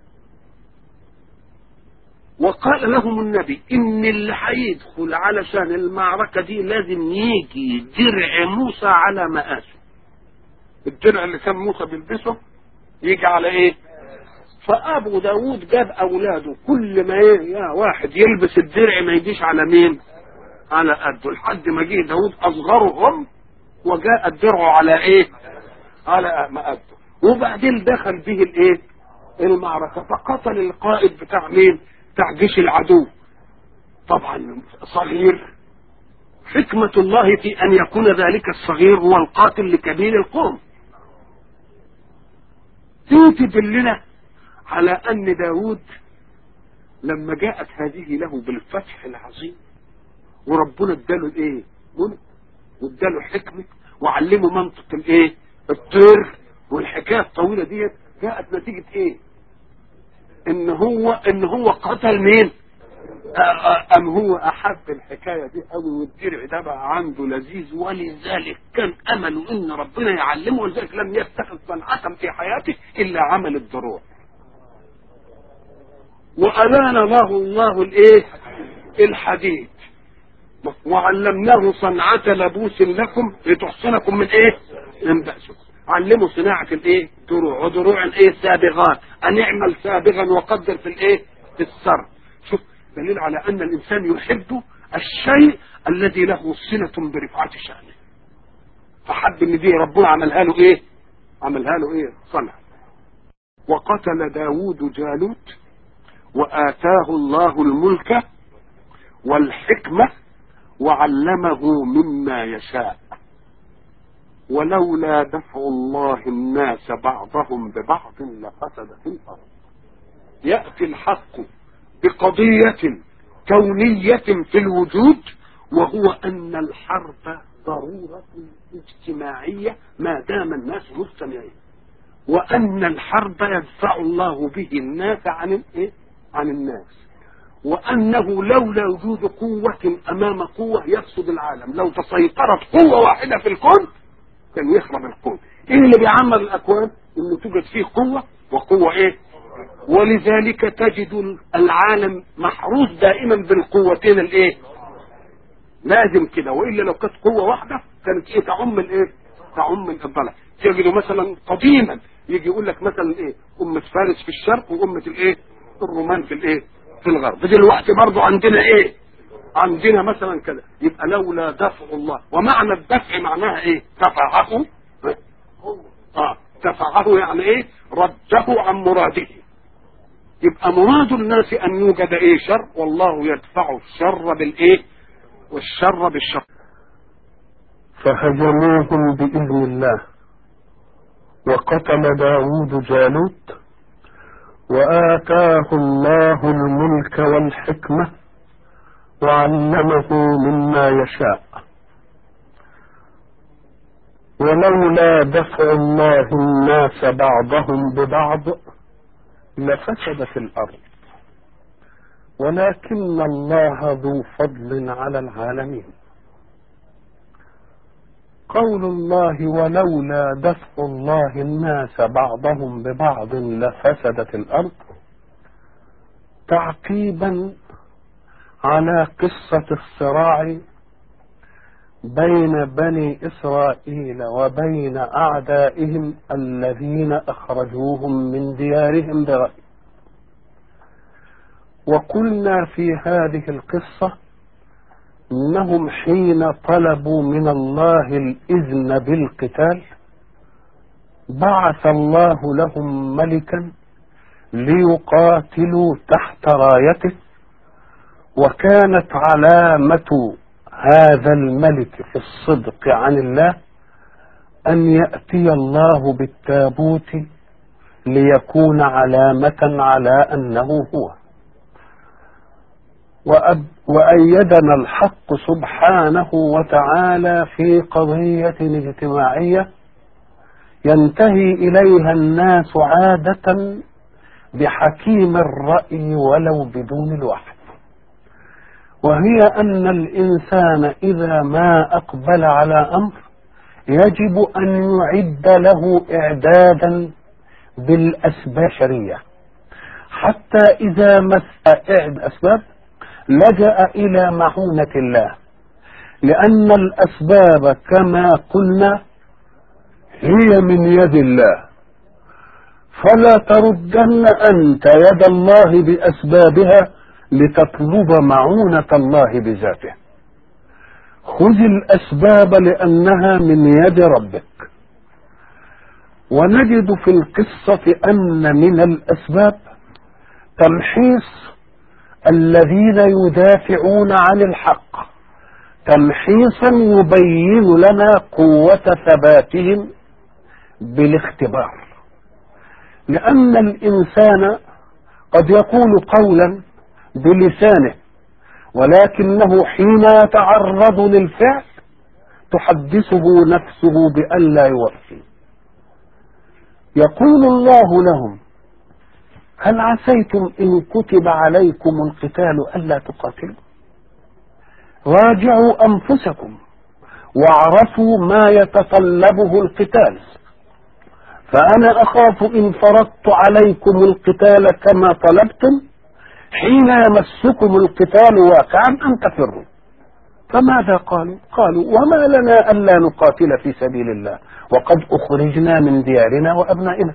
وقال لهم النبي ان اللي هيدخل علشان المعركة دي لازم يجي درع موسى على مقاسه الدرع اللي كان موسى بيلبسه يجي على ايه فابو داود جاب اولاده كل ما يا واحد يلبس الدرع ما يجيش على مين على قده لحد ما جه داود اصغرهم وجاء الدرع على ايه على مقده وبعدين دخل به الايه المعركة فقتل القائد بتاع مين بتاع جيش العدو طبعا صغير حكمة الله في أن يكون ذلك الصغير هو القاتل لكبير القوم دي تدلنا على أن داود لما جاءت هذه له بالفتح العظيم وربنا اداله الايه ملك واداله حكمة وعلمه منطق الايه الطير والحكاية الطويلة ديت جاءت نتيجة ايه ان هو ان هو قتل مين ام هو احب الحكاية دي قوي والدرع ده بقى عنده لذيذ ولذلك كان امله ان ربنا يعلمه ولذلك لم يتخذ صنعة في حياته الا عمل الدروع والان له الله الايه الحديد وعلمناه صنعة لبوس لكم لتحصنكم من ايه من بأسكم علموا صناعة الايه دروع ودروع ايه سابغات ان اعمل سابغا وقدر في الايه في السر شوف دليل على ان الانسان يحب الشيء الذي له صلة برفعة شأنه فحب ان دي ربنا عملها له ايه عملها له ايه صنع وقتل داود جالوت وآتاه الله الملك والحكمة وعلمه مما يشاء ولولا دفع الله الناس بعضهم ببعض لفسدت الارض ياتي الحق بقضيه كونيه في الوجود وهو ان الحرب ضروره اجتماعيه ما دام الناس مجتمعين وان الحرب يدفع الله به الناس عن الايه عن الناس وانه لولا وجود قوه امام قوه يفسد العالم لو تسيطرت قوه واحده في الكون كان يخرب الكون ايه اللي بيعمر الاكوان انه توجد فيه قوة وقوة ايه ولذلك تجد العالم محروس دائما بالقوتين الايه لازم كده والا لو كانت قوه واحده كانت ايه تعم الايه تعم الضلع تجد مثلا قديما يجي يقول لك مثلا ايه امه فارس في الشرق وامه الايه الرومان في الايه في الغرب دلوقتي برضو عندنا ايه عندنا مثلا كده يبقى لولا دفع الله ومعنى الدفع معناها ايه دفعه اه دفعه يعني ايه رده عن مراده يبقى مراد الناس ان يوجد ايه شر والله يدفع الشر بالايه والشر بالشر فهزموهم بإذن الله وقتل داود جالوت وآتاه الله الملك والحكمة وعلمه مما يشاء ولولا دفع الله الناس بعضهم ببعض لفسدت الأرض ولكن الله ذو فضل على العالمين قول الله ولولا دفع الله الناس بعضهم ببعض لفسدت الارض تعقيبا على قصه الصراع بين بني اسرائيل وبين اعدائهم الذين اخرجوهم من ديارهم برأي وقلنا في هذه القصه انهم حين طلبوا من الله الاذن بالقتال بعث الله لهم ملكا ليقاتلوا تحت رايته وكانت علامه هذا الملك في الصدق عن الله ان ياتي الله بالتابوت ليكون علامه على انه هو وأب وأيدنا الحق سبحانه وتعالى في قضية اجتماعية ينتهي إليها الناس عادة بحكيم الرأي ولو بدون الوحي وهي أن الإنسان إذا ما أقبل على أمر يجب أن يعد له إعدادا بالأسباب الشرية حتى إذا مس إعد أسباب لجأ إلى معونة الله لأن الأسباب كما قلنا هي من يد الله فلا تردن أنت يد الله بأسبابها لتطلب معونة الله بذاته خذ الأسباب لأنها من يد ربك ونجد في القصة أن من الأسباب تمحيص الذين يدافعون عن الحق تمحيصا يبين لنا قوة ثباتهم بالاختبار لأن الإنسان قد يقول قولا بلسانه ولكنه حين يتعرض للفعل تحدثه نفسه بأن لا يوفي يقول الله لهم هل عسيتم إن كتب عليكم القتال ألا تقاتلوا راجعوا أنفسكم واعرفوا ما يتطلبه القتال فأنا أخاف إن فرضت عليكم القتال كما طلبتم حين يمسكم القتال واقعا أن تفروا فماذا قالوا قالوا وما لنا ألا نقاتل في سبيل الله وقد أخرجنا من ديارنا وأبنائنا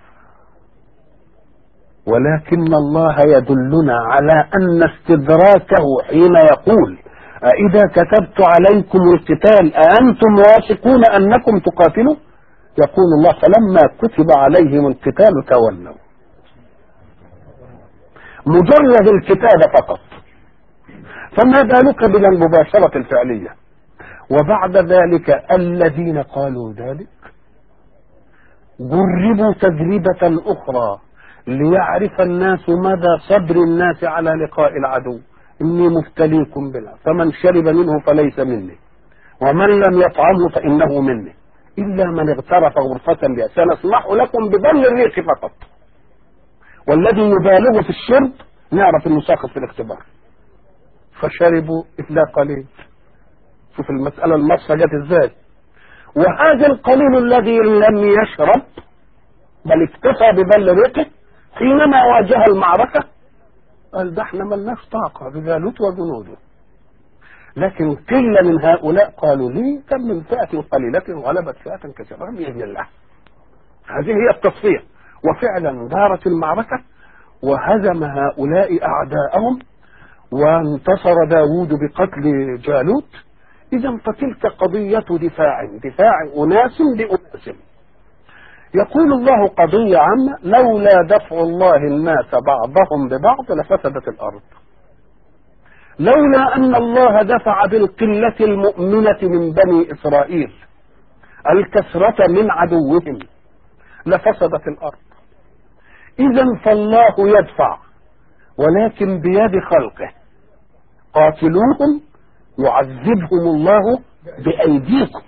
ولكن الله يدلنا على أن استدراكه حين يقول أإذا كتبت عليكم القتال أأنتم واثقون أنكم تقاتلوا يقول الله فلما كتب عليهم القتال تولوا مجرد الكتابة فقط فما بالك بالمباشرة الفعلية وبعد ذلك الذين قالوا ذلك جربوا تجربة أخرى ليعرف الناس مدى صبر الناس على لقاء العدو إني مبتليكم بالله فمن شرب منه فليس مني ومن لم يطعمه فإنه مني إلا من اغترف غرفة بها سنسمح لكم ببل الريح فقط والذي يبالغ في الشرب نعرف انه ساقط في الاختبار فشربوا إلا قليل شوف المسألة المصة جت ازاي وهذا القليل الذي لم يشرب بل اكتفى ببل ريقه حينما واجه المعركة قال ده احنا ملناش طاقة بجالوت وجنوده لكن قلة من هؤلاء قالوا لي كم من فئة قليلة غلبت فئة كثيرة بإذن الله هذه هي التصفية وفعلا دارت المعركة وهزم هؤلاء أعداءهم وانتصر داود بقتل جالوت إذا فتلك قضية دفاع دفاع أناس لأناس يقول الله قضية عامة لولا دفع الله الناس بعضهم ببعض لفسدت الأرض لولا أن الله دفع بالقلة المؤمنة من بني إسرائيل الكثرة من عدوهم لفسدت الأرض إذا فالله يدفع ولكن بيد خلقه قاتلوهم يعذبهم الله بأيديكم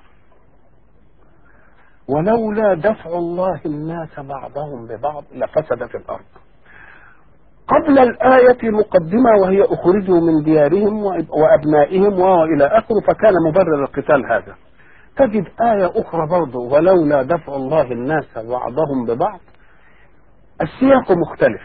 ولولا دفع الله الناس بعضهم ببعض لفسدت الأرض قبل الآية مقدمة وهي أخرجوا من ديارهم وأبنائهم وإلى آخره فكان مبرر القتال هذا تجد آية أخرى برضه ولولا دفع الله الناس بعضهم ببعض السياق مختلف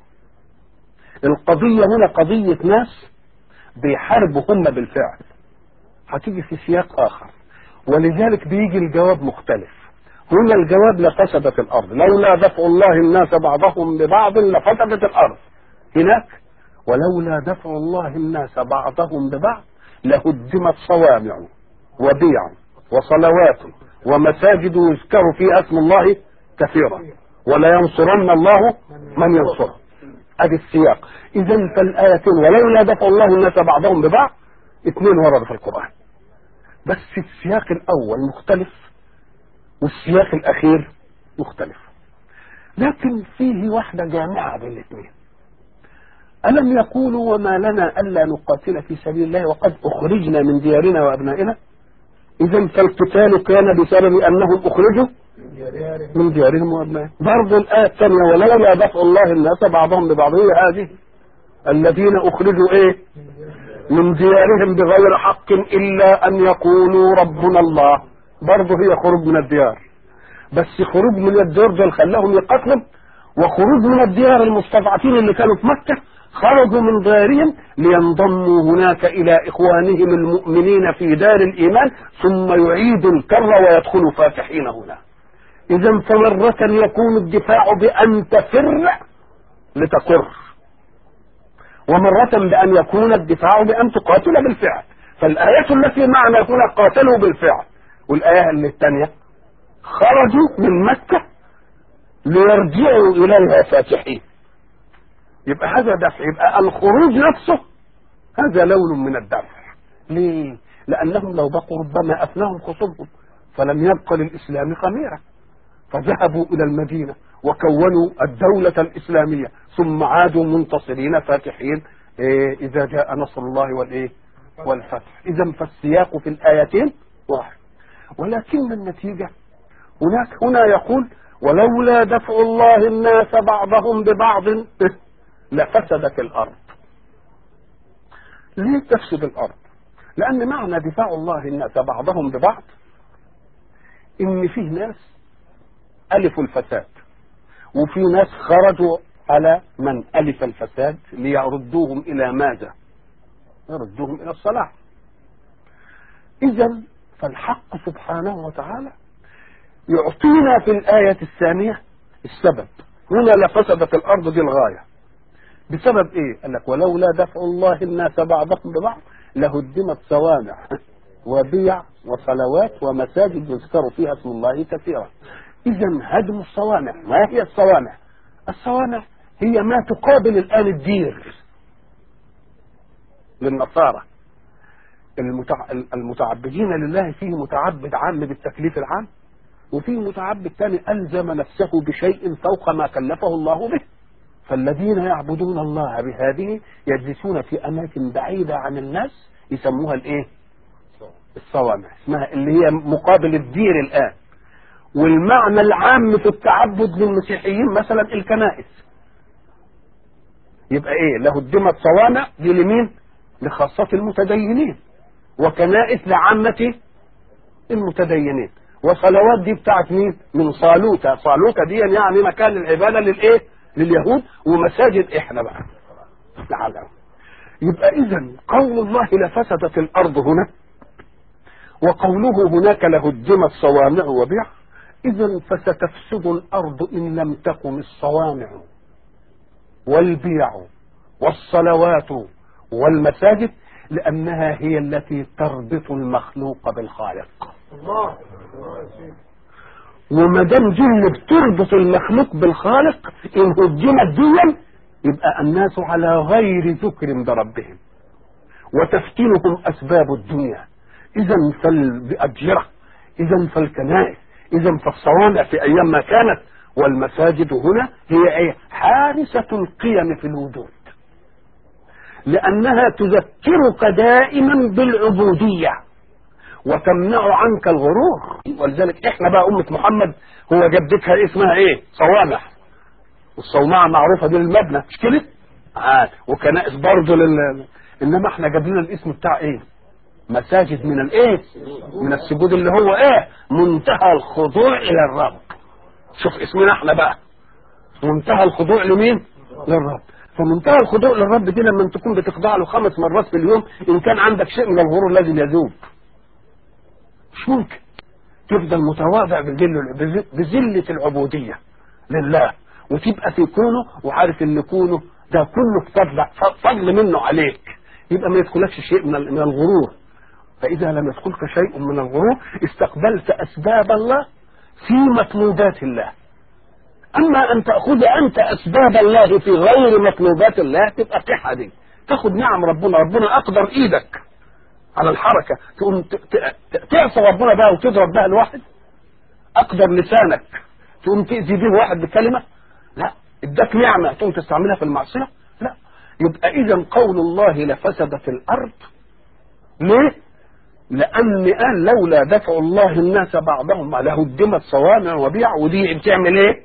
القضية هنا قضية ناس بيحاربوا هم بالفعل هتيجي في سياق آخر ولذلك بيجي الجواب مختلف هنا الجواب لفسدت الأرض لولا دفع الله الناس بعضهم ببعض لفسدت الأرض هناك ولولا دفع الله الناس بعضهم ببعض لهدمت صوامع وبيع وصلوات ومساجد يذكر فيها اسم الله كثيرا ولا ينصرن الله من ينصره ادي السياق اذا فالايتين ولولا دفع الله الناس بعضهم ببعض اثنين وردوا في القران بس السياق الاول مختلف والسياق الاخير مختلف لكن فيه واحده جامعه بين الاثنين ألم يقولوا وما لنا ألا نقاتل في سبيل الله وقد أخرجنا من ديارنا وأبنائنا إذا فالقتال كان بسبب أنهم أخرجوا من ديارهم وأبنائهم برضو الآية الثانية ولولا دفع الله الناس بعضهم ببعض هي هذه الذين أخرجوا إيه من ديارهم بغير حق إلا أن يقولوا ربنا الله برضو هي خروج من الديار بس خروج من الديار دول خلاهم يقتلوا وخروج من الديار المستضعفين اللي كانوا في مكة خرجوا من ديارهم لينضموا هناك إلى إخوانهم المؤمنين في دار الإيمان ثم يعيدوا الكر ويدخلوا فاتحين هنا إذا فمرة يكون الدفاع بأن تفر لتقر ومرة بأن يكون الدفاع بأن تقاتل بالفعل فالآية التي معنا هنا قاتلوا بالفعل والآية اللي الثانية خرجوا من مكة ليرجعوا إليها فاتحين يبقى هذا دفع يبقى الخروج نفسه هذا لون من الدفع ليه لأنهم لو بقوا ربما أفناهم خصومهم فلم يبق للإسلام خميرة فذهبوا إلى المدينة وكونوا الدولة الإسلامية ثم عادوا منتصرين فاتحين إيه إذا جاء نصر الله والإيه والفتح إذا فالسياق في الآيتين واحد ولكن النتيجة هناك هنا يقول ولولا دفع الله الناس بعضهم ببعض لفسدت الارض ليه تفسد الارض لان معنى دفاع الله الناس بعضهم ببعض ان فيه ناس الفوا الفساد وفي ناس خرجوا على من الف الفساد ليردوهم الى ماذا يردوهم الى الصلاح اذا فالحق سبحانه وتعالى يعطينا في الآية الثانية السبب هنا لفسدت الأرض دي الغاية بسبب ايه قال لك ولولا دفع الله الناس بعضهم ببعض لهدمت صوامع وبيع وصلوات ومساجد يذكر فيها اسم الله كثيرا اذا هدم الصوامع ما هي الصوامع الصوامع هي ما تقابل الان الدير للنصارى المتع... المتعبدين لله فيه متعبد عام بالتكليف العام وفيه متعبد ثاني ألزم نفسه بشيء فوق ما كلفه الله به فالذين يعبدون الله بهذه يجلسون في أماكن بعيدة عن الناس يسموها الإيه؟ الصوامع اسمها اللي هي مقابل الدير الآن والمعنى العام في التعبد للمسيحيين مثلا الكنائس يبقى ايه لهدمت صوامع دي لمين لخاصة المتدينين وكنائس لعامة المتدينين وصلوات دي بتاعت مين من صالوتة صالوتة دي يعني مكان العبادة للايه لليهود ومساجد احنا بقى لعلهم يبقى اذا قول الله لفسدت الارض هنا وقوله هناك لهدمت صوامع وبيع اذا فستفسد الارض ان لم تقم الصوامع والبيع والصلوات والمساجد لانها هي التي تربط المخلوق بالخالق الله وما دام دي اللي بتربط المخلوق بالخالق ان هدمت ديا يبقى الناس على غير ذكر بربهم وتفتنهم اسباب الدنيا اذا فالأجرة اذا فالكنائس اذا فالصوامع في ايام ما كانت والمساجد هنا هي ايه حارسة القيم في الوجود لانها تذكرك دائما بالعبودية وتمنع عنك الغرور ولذلك احنا بقى امة محمد هو جدتها اسمها ايه صوامع والصومعة معروفة دي للمبنى مش كده آه. وكنائس برضه لل انما احنا جاب لنا الاسم بتاع ايه مساجد من الايه من السجود اللي هو ايه منتهى الخضوع الى الرب شوف اسمنا احنا بقى منتهى الخضوع لمين للرب فمنتهى الخضوع للرب دي لما تكون بتخضع له خمس مرات في اليوم ان كان عندك شيء من الغرور لازم يذوب مش ممكن تفضل متواضع بذل بذلة العبودية لله وتبقى في كونه وعارف ان كونه ده كله فضل فضل منه عليك يبقى ما يدخلكش شيء من من الغرور فإذا لم يدخلك شيء من الغرور استقبلت أسباب الله في مطلوبات الله أما أن تأخذ أنت أسباب الله في غير مطلوبات الله تبقى تحة دي تاخد نعم ربنا ربنا أقدر إيدك على الحركة تقوم تعصى ربنا بقى وتضرب بها الواحد أقدر لسانك تقوم تأذي به واحد بكلمة لا اداك نعمة تقوم تستعملها في المعصية لا يبقى إذا قول الله لفسدت الأرض ليه؟ لأن قال لولا دفع الله الناس بعضهم لهدمت صوامع وبيع ودي بتعمل إيه؟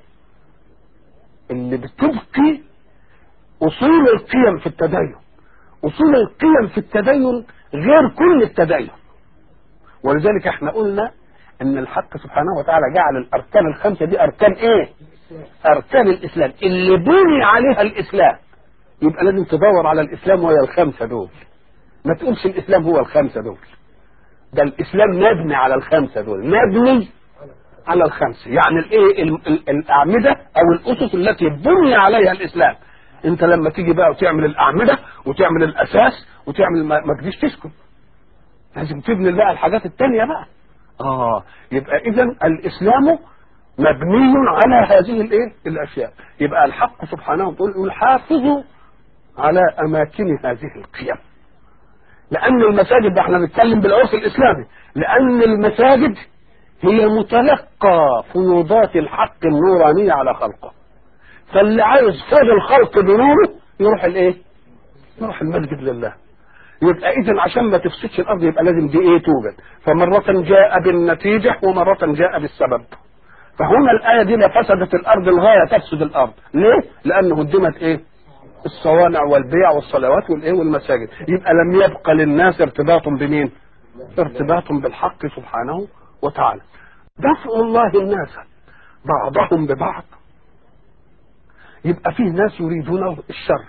اللي بتبقي أصول القيم في التدين أصول القيم في التدين غير كل التدين ولذلك احنا قلنا ان الحق سبحانه وتعالى جعل الاركان الخمسه دي اركان ايه اركان الاسلام اللي بني عليها الاسلام يبقى لازم تدور على الاسلام وهي الخمسه دول ما تقولش الاسلام هو الخمسه دول ده الاسلام مبني على الخمسه دول مبني على الخمسه يعني الايه ال- ال- الاعمده او الاسس التي بني عليها الاسلام انت لما تيجي بقى وتعمل الاعمده وتعمل الاساس وتعمل ما ما تجيش تسكت لازم تبني بقى الحاجات التانية بقى اه يبقى اذا الاسلام مبني على هذه الايه الاشياء يبقى الحق سبحانه وتعالى يقول حافظوا على اماكن هذه القيم لان المساجد ده احنا بنتكلم بالعرف الاسلامي لان المساجد هي متلقى فيوضات الحق النورانية على خلقه فاللي عايز فاد الخلق بنوره يروح الايه يروح المسجد لله يبقى اذا عشان ما تفسدش الارض يبقى لازم دي ايه توجد فمرة جاء بالنتيجة ومرة جاء بالسبب فهنا الآية دي لفسدت الأرض الغاية تفسد الأرض ليه؟ لأنه هدمت إيه؟ الصوامع والبيع والصلوات والإيه والمساجد يبقى لم يبقى للناس ارتباط بمين؟ ارتباط بالحق سبحانه وتعالى دفع الله الناس بعضهم ببعض يبقى فيه ناس يريدون الشر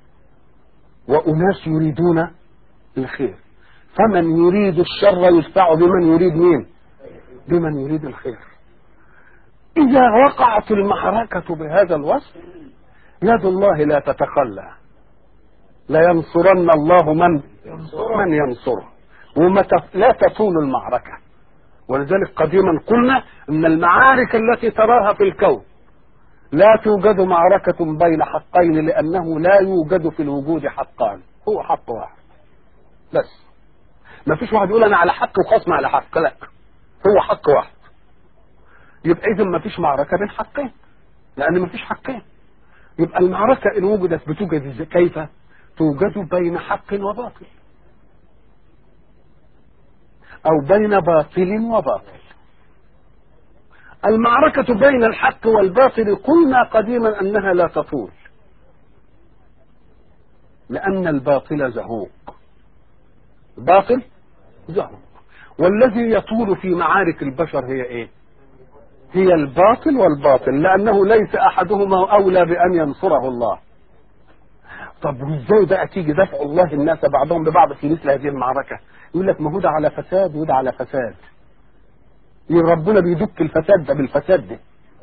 وأناس يريدون الخير فمن يريد الشر يدفع بمن يريد مين بمن يريد الخير إذا وقعت المعركة بهذا الوصف يد الله لا تتخلى لا ينصرن الله من من ينصره وما تف- لا تطول المعركة ولذلك قديما قلنا ان المعارك التي تراها في الكون لا توجد معركة بين حقين لأنه لا يوجد في الوجود حقان هو حق واحد بس ما فيش واحد يقول أنا على حق وخصم على حق لا هو حق واحد يبقى إذا ما فيش معركة بين حقين لأن ما فيش حقين يبقى المعركة إن وجدت بتوجد إزاي؟ كيف توجد بين حق وباطل أو بين باطل وباطل المعركة بين الحق والباطل قلنا قديما أنها لا تطول لأن الباطل زهوق باطل زهوق والذي يطول في معارك البشر هي ايه هي الباطل والباطل لأنه ليس أحدهما أولى بأن ينصره الله طب وازاي بقى تيجي دفع الله الناس بعضهم ببعض في مثل هذه المعركه يقول لك ما هو ده على فساد وده على فساد يبقى ربنا بيدك الفساد ده بالفساد ده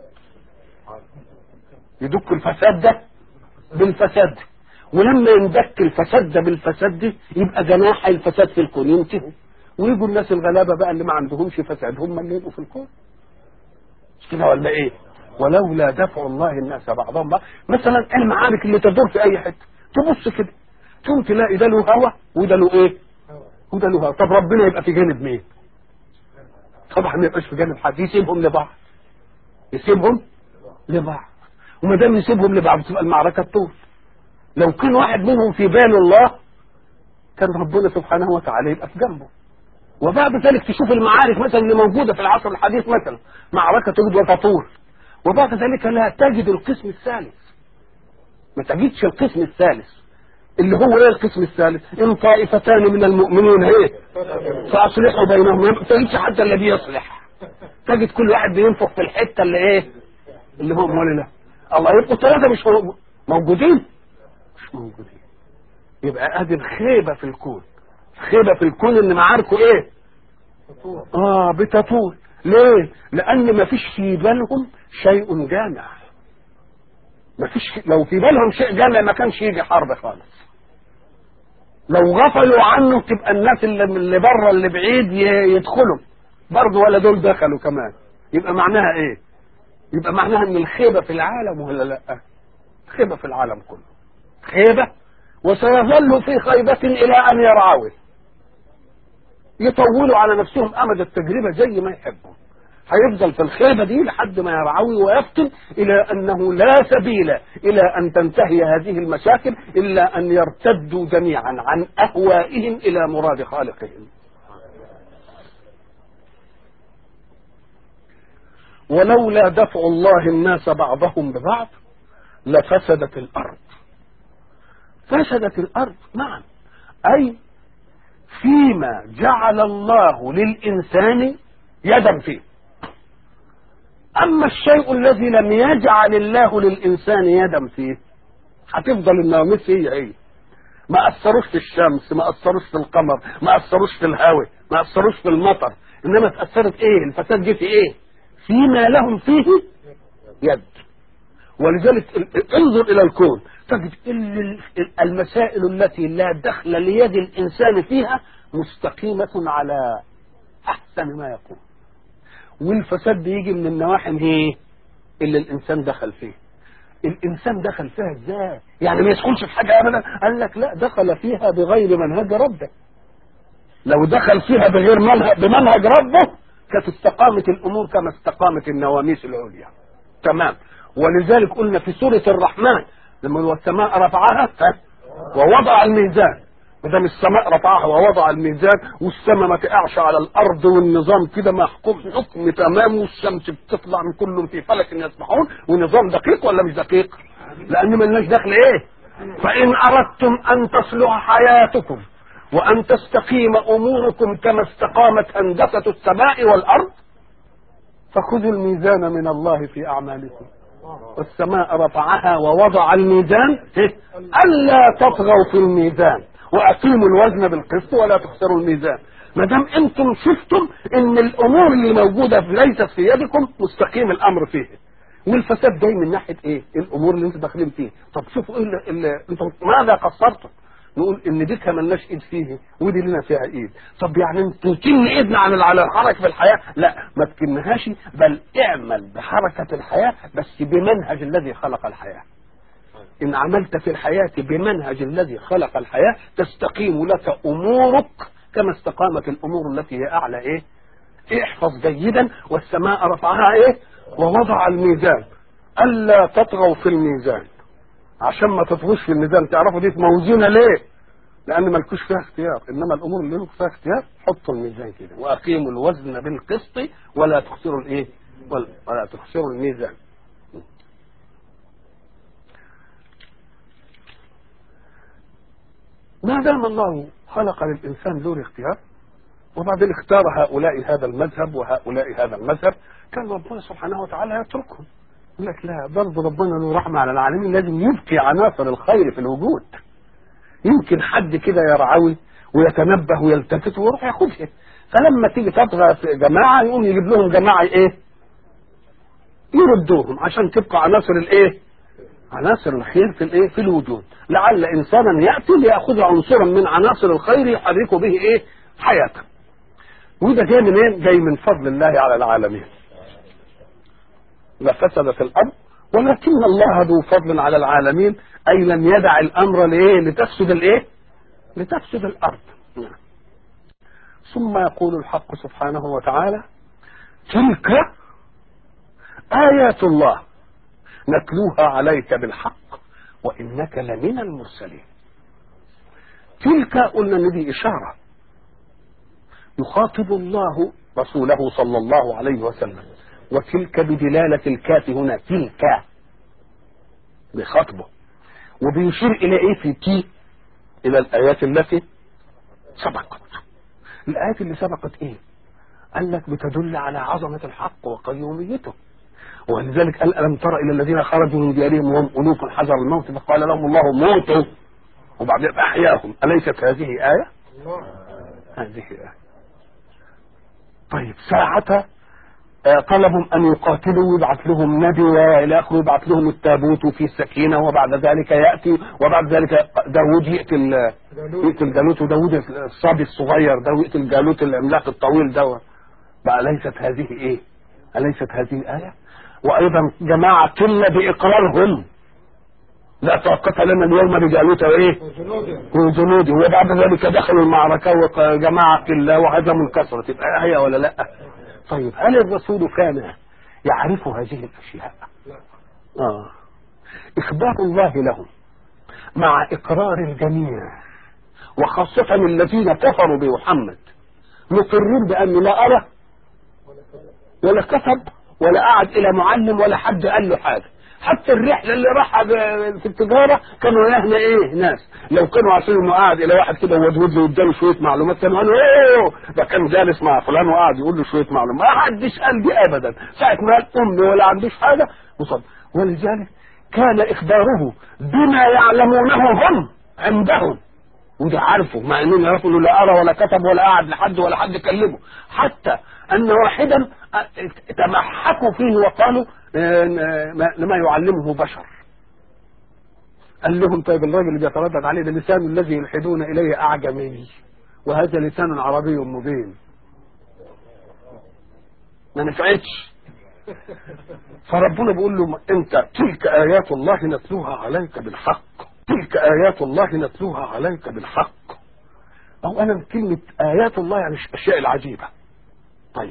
يدك الفساد ده بالفساد ده ولما يندك الفساد ده بالفساد ده يبقى جناح الفساد في الكون ينتهي ويجوا الناس الغلابه بقى اللي ما عندهمش فساد هم اللي يبقوا في الكون مش كده ولا ايه ولولا دفع الله الناس بعضهم بعض مثلا المعارك اللي تدور في اي حته تبص كده تقوم تلاقي ده له هوا وده له ايه وده له هوا طب ربنا يبقى في جانب مين طبعا ما يبقاش في جانب حد يسيبهم لبعض يسيبهم لبعض وما دام يسيبهم لبعض تبقى المعركه تطول لو كان واحد منهم في بال الله كان ربنا سبحانه وتعالى يبقى في جنبه وبعد ذلك تشوف المعارك مثلا اللي موجوده في العصر الحديث مثلا معركه تجد وتطول وبعد ذلك لا تجد القسم الثالث ما تجدش القسم الثالث اللي هو ايه القسم الثالث ان طائفتان من المؤمنين ايه فاصلحوا بينهم ما تجدش حتى الذي يصلح تجد كل واحد بينفخ في الحته اللي ايه اللي هو امال لا الله يبقوا ثلاثه مش موجودين مش موجودين يبقى ادي الخيبه في الكون خيبه في الكون ان معاركه ايه اه بتطول ليه لان ما فيش في بالهم شيء جامع ما فيش لو في بالهم شيء جامع ما كانش يجي حرب خالص لو غفلوا عنه تبقى الناس اللي, اللي بره اللي بعيد يدخلوا برضه ولا دول دخلوا كمان يبقى معناها ايه يبقى معناها ان الخيبه في العالم ولا لا خيبه في العالم كله خيبه وسيظل في خيبه الى ان يرعوه يطولوا على نفسهم امد التجربه زي ما يحبوا هيفضل في الخيبه دي لحد ما يرعوي ويفطن الى انه لا سبيل الى ان تنتهي هذه المشاكل الا ان يرتدوا جميعا عن اهوائهم الى مراد خالقهم. ولولا دفع الله الناس بعضهم ببعض لفسدت الارض. فسدت الارض نعم اي فيما جعل الله للإنسان يدا فيه أما الشيء الذي لم يجعل الله للإنسان يدا فيه هتفضل النواميس هي هي ما أثروش في الشمس ما أثروش في القمر ما أثروش في الهواء ما أثروش في المطر إنما تأثرت إيه الفساد جه في إيه فيما لهم فيه يد ولذلك انظر إلى الكون تجد ان المسائل التي لا دخل ليد الانسان فيها مستقيمه على احسن ما يكون والفساد بيجي من النواحي ايه اللي الانسان دخل فيه الانسان دخل فيها ازاي يعني ما يدخلش في حاجه ابدا قال لك لا دخل فيها بغير منهج ربه لو دخل فيها بغير منهج بمنهج ربه كانت استقامت الامور كما استقامت النواميس العليا تمام ولذلك قلنا في سوره الرحمن لما والسماء رفعها ووضع الميزان ما دام السماء رفعها ووضع الميزان والسماء ما تقعش على الارض والنظام كده محكوم حكم تمام والشمس بتطلع من كلهم في فلك يسبحون ونظام دقيق ولا مش دقيق؟ لان ملناش دخل ايه؟ فان اردتم ان تصلح حياتكم وان تستقيم اموركم كما استقامت هندسه السماء والارض فخذوا الميزان من الله في اعمالكم والسماء رفعها ووضع الميزان ألا تطغوا في الميزان وأقيموا الوزن بالقسط ولا تخسروا الميزان ما دام انتم شفتم ان الامور اللي موجوده ليست في يدكم مستقيم الامر فيه والفساد جاي من ناحيه ايه؟ الامور اللي انتم داخلين فيه طب شوفوا ايه اللي, اللي انتم ماذا قصرتم؟ نقول ان دي ملناش ايد فيه ودي لنا فيها ايد طب يعني انت تكن ايدنا عن على الحركه في الحياه لا ما تكنهاش بل اعمل بحركه الحياه بس بمنهج الذي خلق الحياه ان عملت في الحياه بمنهج الذي خلق الحياه تستقيم لك امورك كما استقامت الامور التي هي اعلى ايه احفظ جيدا والسماء رفعها ايه ووضع الميزان الا تطغوا في الميزان عشان ما تطغوش في الميزان تعرفوا دي موزونه ليه لان مالكوش فيها اختيار انما الامور اللي لكم فيها اختيار حطوا الميزان كده واقيموا الوزن بالقسط ولا تخسروا الايه ولا, ولا تخسروا الميزان ما دام الله خلق للانسان ذو اختيار وبعدين اختار هؤلاء هذا المذهب وهؤلاء هذا المذهب كان ربنا سبحانه وتعالى يتركهم يقول لك لا برضه ربنا له رحمه على العالمين لازم يبقي عناصر الخير في الوجود يمكن حد كده يرعوي ويتنبه ويلتفت ويروح ياخدها فلما تيجي تطغى في جماعه يقوم يجيب لهم جماعه ايه؟ يردوهم عشان تبقى عناصر الايه؟ عناصر الخير في الايه؟ في الوجود لعل انسانا ياتي لياخذ عنصرا من عناصر الخير يحرك به ايه؟ حياته وده جاي منين؟ جاي من فضل الله على العالمين لفسدت الارض ولكن الله ذو فضل على العالمين اي لم يدع الامر لايه؟ لتفسد الايه؟ لتفسد الارض نعم. ثم يقول الحق سبحانه وتعالى تلك آيات الله نتلوها عليك بالحق وإنك لمن المرسلين تلك قلنا ان دي إشارة يخاطب الله رسوله صلى الله عليه وسلم وتلك بدلالة الكاف هنا تلك بخطبه وبيشير إلى إيه في تي إلى الآيات التي سبقت الآيات اللي سبقت إيه قال لك بتدل على عظمة الحق وقيوميته ولذلك قال ألم تر إلى الذين خرجوا من ديارهم وهم ألوف حذر الموت فقال لهم الله موتوا وبعدين أحياهم أليست هذه آية؟ هذه آية طيب ساعة طلبوا أن يقاتلوا ويبعث لهم نبي وإلى آخره يبعث لهم التابوت في السكينة وبعد ذلك يأتي وبعد ذلك داوود يقتل يقتل جالوت وداوود الصبي الصغير ده ويقتل جالوت العملاق الطويل ده بقى ليست هذه إيه؟ أليست هذه آية؟ وأيضا جماعة قلة بإقرارهم لا طاقة لنا اليوم بجالوت وإيه؟ وجنوده وبعد ذلك دخلوا المعركة وجماعة قلة وهزموا الكسرة تبقى آية ولا لأ؟ طيب هل الرسول كان يعرف هذه الأشياء آه. إخبار الله لهم مع إقرار الجميع وخاصة الذين كفروا بمحمد مقرين بأنه لا أرى ولا كتب ولا قعد إلى معلم ولا حد قال له حاجة حتى الرحله اللي راحها في التجاره كانوا احنا ايه ناس لو كانوا عارفين انه قاعد الى واحد كده ودود له قدامه شويه معلومات كانوا قالوا اوه ده كان جالس مع فلان وقاعد يقول له شويه معلومات ما حدش قال دي ابدا ساعه ما قال امي ولا عندوش حاجه وصل ولذلك كان اخباره بما يعلمونه هم عندهم وده عارفه مع انهم يعرفوا انه لا ارى ولا كتب ولا قعد لحد ولا حد كلمه حتى ان واحدا تمحكوا فيه وقالوا لما يعلمه بشر قال لهم طيب الراجل اللي بيتردد عليه ده لسان الذي يلحدون اليه اعجمي وهذا لسان عربي مبين ما نفعتش فربنا بيقول له انت تلك ايات الله نتلوها عليك بالحق تلك ايات الله نتلوها عليك بالحق او انا كلمه ايات الله يعني الاشياء العجيبه طيب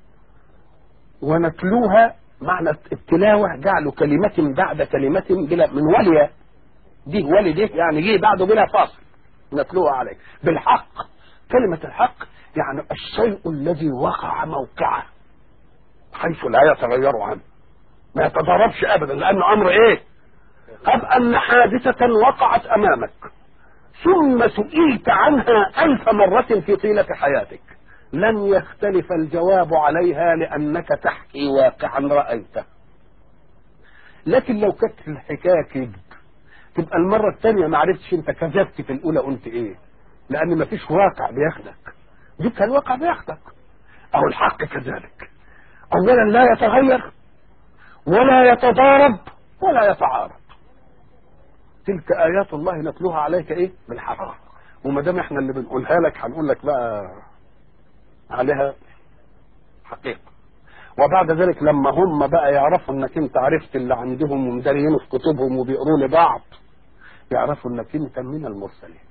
ونتلوها معنى التلاوة جعل كلمة بعد كلمة بلا من ولي دي ولي دي يعني جه بعده بلا فاصل نتلوها عليك بالحق كلمة الحق يعني الشيء الذي وقع موقعه حيث لا يتغير عنه ما يتضربش ابدا لانه امر ايه قد ان حادثة وقعت امامك ثم سئلت عنها الف مرة في طيلة حياتك لن يختلف الجواب عليها لأنك تحكي واقعا رأيته لكن لو كانت الحكاية كذب تبقى المرة الثانية ما عرفتش انت كذبت في الأولى قلت ايه لأن ما فيش واقع بياخدك جبت الواقع بياخدك أو الحق كذلك أولا لا يتغير ولا يتضارب ولا يتعارض تلك آيات الله نتلوها عليك ايه بالحق وما دام احنا اللي بنقولها لك هنقول لك بقى عليها حقيقة وبعد ذلك لما هم بقى يعرفوا انك انت عرفت اللي عندهم ومداريين في كتبهم وبيقروا لبعض يعرفوا انك انت من المرسلين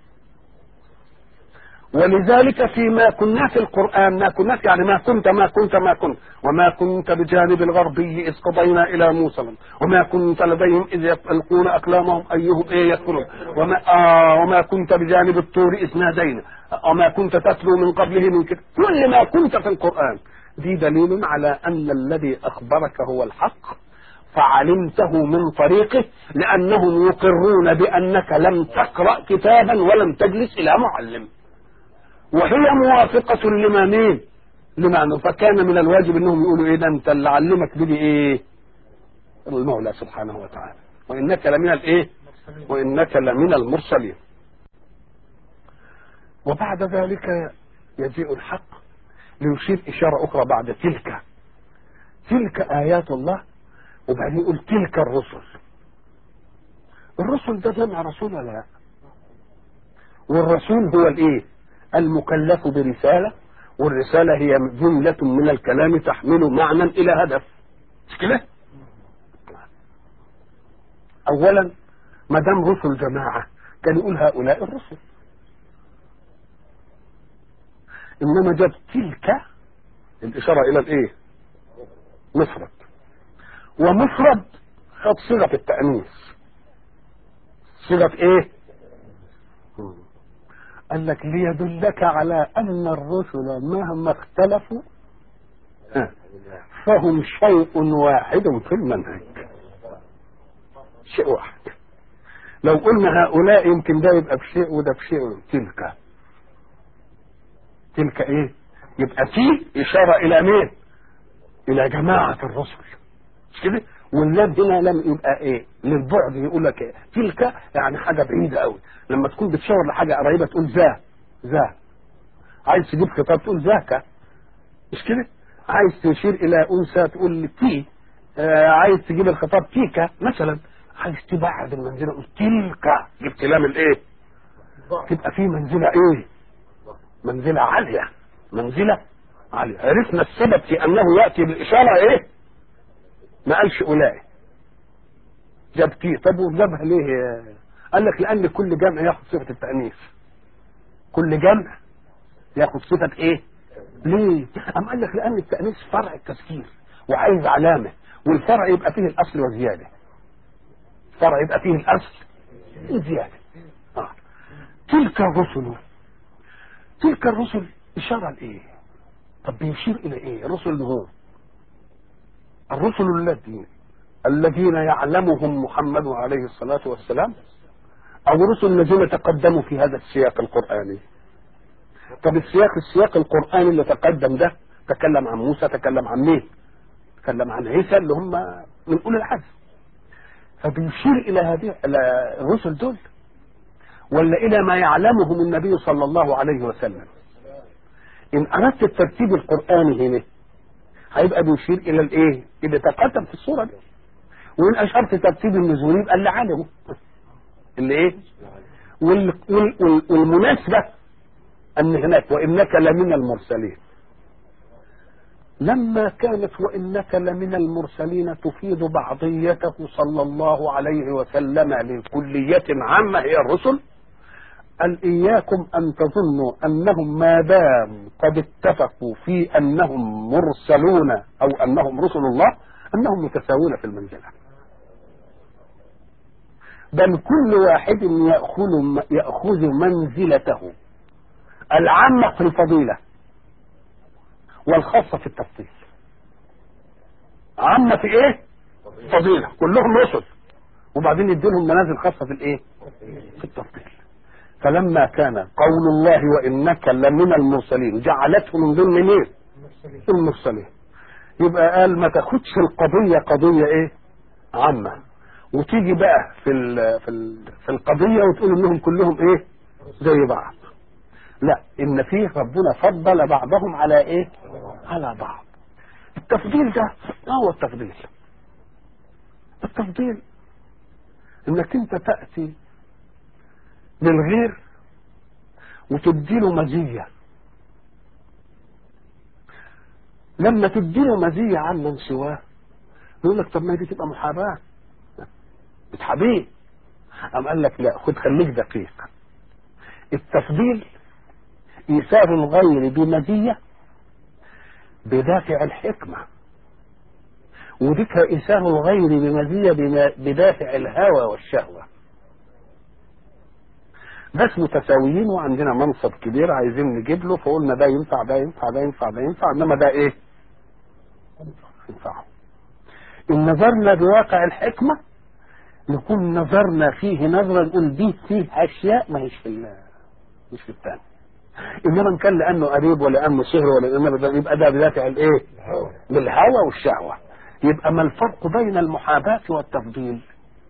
ولذلك فيما كنا في القرآن ما كنا يعني ما كنت ما كنت ما كنت وما كنت بجانب الغربي إذ قضينا إلى موسى وما كنت لديهم إذ يلقون أقلامهم أيهم إيه يكفرون وما, آه وما كنت بجانب الطور إذ نادينا وما كنت تتلو من قبله من كتاب كل ما كنت في القرآن دي دليل على أن الذي أخبرك هو الحق فعلمته من طريقه لأنهم يقرون بأنك لم تقرأ كتابا ولم تجلس إلى معلم وهي موافقة لما مين لما فكان من الواجب انهم يقولوا ايه ده انت اللي علمك دي ايه المولى سبحانه وتعالى وانك لمن الايه وانك لمن المرسلين وبعد ذلك يجيء الحق ليشير إشارة أخرى بعد تلك تلك آيات الله وبعدين يقول تلك الرسل الرسل ده جمع رسول ولا لا والرسول هو الايه المكلف برسالة والرسالة هي جملة من الكلام تحمل معنى إلى هدف مش كده أولا ما دام رسل جماعة كان يقول هؤلاء الرسل إنما جاب تلك الإشارة إلى الإيه مفرد ومفرد خد صيغة التأنيث صيغة إيه قال لك ليدلك على أن الرسل مهما اختلفوا ها، فهم شيء واحد في المنهج شيء واحد لو قلنا هؤلاء يمكن ده يبقى بشيء وده بشيء تلك تلك ايه يبقى في اشاره الى مين الى جماعه الرسل مش كده واللام هنا لم يبقى ايه للبعد يقول لك إيه؟ تلك يعني حاجه بعيده قوي لما تكون بتشاور لحاجه قريبه تقول ذا ذا عايز تجيب خطاب تقول ذاك مش كده عايز تشير الى انثى تقول تي آه عايز تجيب الخطاب تيكا مثلا عايز تبعد المنزله قول تلك جبت لام الايه تبقى في منزله ايه منزله عاليه منزله عاليه عرفنا السبب في انه ياتي بالاشاره ايه ما قالش اولئك جاب تي طب وجابها ليه قال لك لان كل جمع ياخد صفه التانيث كل جمع ياخد صفه ايه ليه ام قال لك لان التانيث فرع التذكير وعايز علامه والفرع يبقى فيه الاصل وزياده فرع يبقى فيه الاصل وزياده آه. تلك الرسل تلك الرسل اشاره لايه طب بيشير الى ايه الرسل هو الرسل الذين الذين يعلمهم محمد عليه الصلاة والسلام أو الرسل الذين تقدموا في هذا السياق القرآني طب السياق السياق القرآني اللي تقدم ده تكلم عن موسى تكلم عن مين تكلم عن عيسى اللي هم من أولي العزم فبيشير إلى هذه إلى الرسل دول ولا إلى ما يعلمهم النبي صلى الله عليه وسلم إن أردت الترتيب القرآني هنا هيبقى بيشير الى الايه اللي تقدم في الصوره دي وان اشرت ترتيب النزول يبقى اللي علمه اللي ايه وال وال وال والمناسبه ان هناك وانك لمن المرسلين لما كانت وانك لمن المرسلين تفيد بعضيته صلى الله عليه وسلم لكليه عامه هي الرسل قال إياكم أن تظنوا أنهم ما دام قد اتفقوا في أنهم مرسلون أو أنهم رسل الله أنهم متساوون في المنزلة بل كل واحد يأخذ يأخذ منزلته العامة في الفضيلة والخاصة في التفضيل عامة في ايه فضيلة كلهم رسل وبعدين يديلهم منازل خاصة في الايه في التفضيل فلما كان قول الله وانك لمن المرسلين جعلته من ضمن مين المرسلين يبقى قال ما تاخدش القضيه قضيه ايه عامه وتيجي بقى في ال في ال في القضيه وتقول انهم كلهم ايه زي بعض لا ان فيه ربنا فضل بعضهم على ايه على بعض التفضيل ده ما هو التفضيل التفضيل انك انت تاتي للغير وتديله مزية لما تديله مزية عن من سواه يقول لك طب ما دي تبقى محاباة بتحابيه أم قال لك لا خد خليك دقيق التفضيل إيثار الغير بمزية بدافع الحكمة وذكر إيثار الغير بمزية بدافع الهوى والشهوة ناس متساويين وعندنا منصب كبير عايزين نجيب له فقلنا ده ينفع ده ينفع ده ينفع ده ينفع انما ده ايه؟ ينفع ان نظرنا بواقع الحكمه نكون نظرنا فيه نظرا نقول دي فيه اشياء ما هيش في مش في الثاني انما ان كان لانه قريب ولا لانه سهر ولا لانه يبقى ده بدافع الايه؟ بالهوى والشهوه يبقى ما الفرق بين المحاباه والتفضيل؟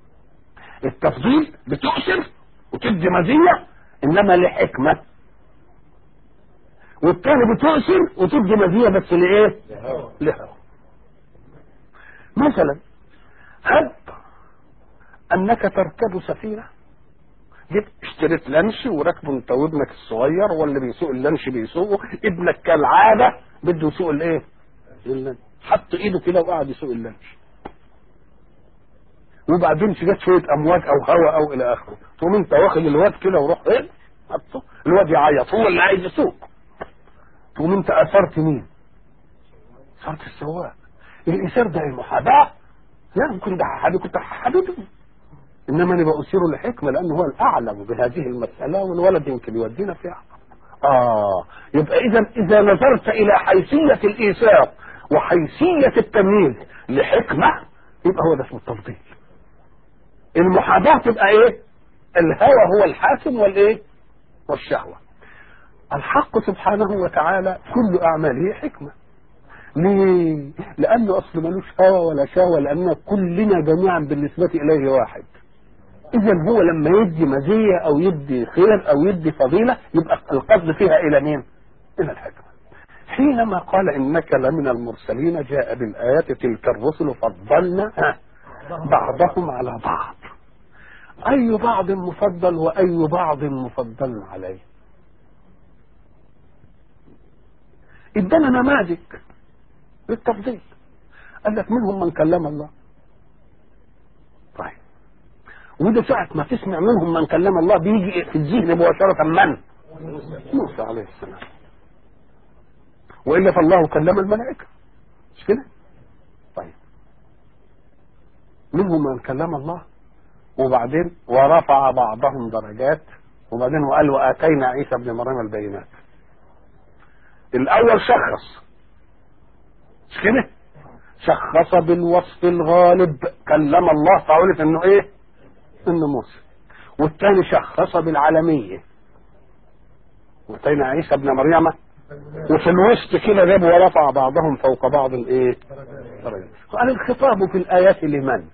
التفضيل بتؤثر وتدي مزيه انما لحكمه والتاني بتؤثر وتدي مزيه بس لايه؟ لها مثلا هب انك تركب سفينه جبت اشتريت لانش وراكبه انت وابنك الصغير واللي بيسوق اللانش بيسوقه ابنك كالعاده بده يسوق الايه؟ اللانش حط ايده كده وقعد يسوق اللانش وبعدين جت شويه امواج او هواء او الى اخره تقوم انت واخد الواد كده وروح ايه؟ حطه الواد يعيط هو اللي عايز يسوق تقوم انت اثرت مين؟ اثرت السواق الايثار ده المحاباه لا ممكن ده حبيبي كنت حبيبي انما انا بأثيره لحكمه لانه هو الاعلم بهذه المساله والولد يمكن يودينا فيها اه يبقى اذا اذا نظرت الى حيثيه الايثار وحيثيه التمييز لحكمه يبقى هو ده اسمه التفضيل المحاباه تبقى ايه الهوى هو الحاكم والايه والشهوه الحق سبحانه وتعالى كل اعماله حكمه ليه؟ لأنه أصل ملوش هوى ولا شهوة لأن كلنا جميعا بالنسبة إليه واحد إذا هو لما يدي مزية أو يدي خير أو يدي فضيلة يبقى القصد فيها إلى مين؟ إلى الحكمة حينما قال إنك لمن المرسلين جاء بالآيات تلك الرسل فضلنا ها، بعضهم على بعض أي بعض مفضل وأي بعض مفضل عليه ادانا نماذج للتفضيل قال لك منهم من كلم الله طيب وده ساعة ما تسمع منهم من كلم الله بيجي في الذهن مباشرة من؟ موسى عليه السلام وإلا فالله كلم الملائكة مش كده؟ طيب منهم من كلم الله وبعدين ورفع بعضهم درجات وبعدين وقال وآتينا عيسى ابن مريم البينات الأول شخص مش كده شخص بالوصف الغالب كلم الله فعرف انه ايه انه موسى والثاني شخص بالعالمية واتينا عيسى ابن مريم وفي الوسط كده جاب ورفع بعضهم فوق بعض الايه قال الخطاب في الآيات لمن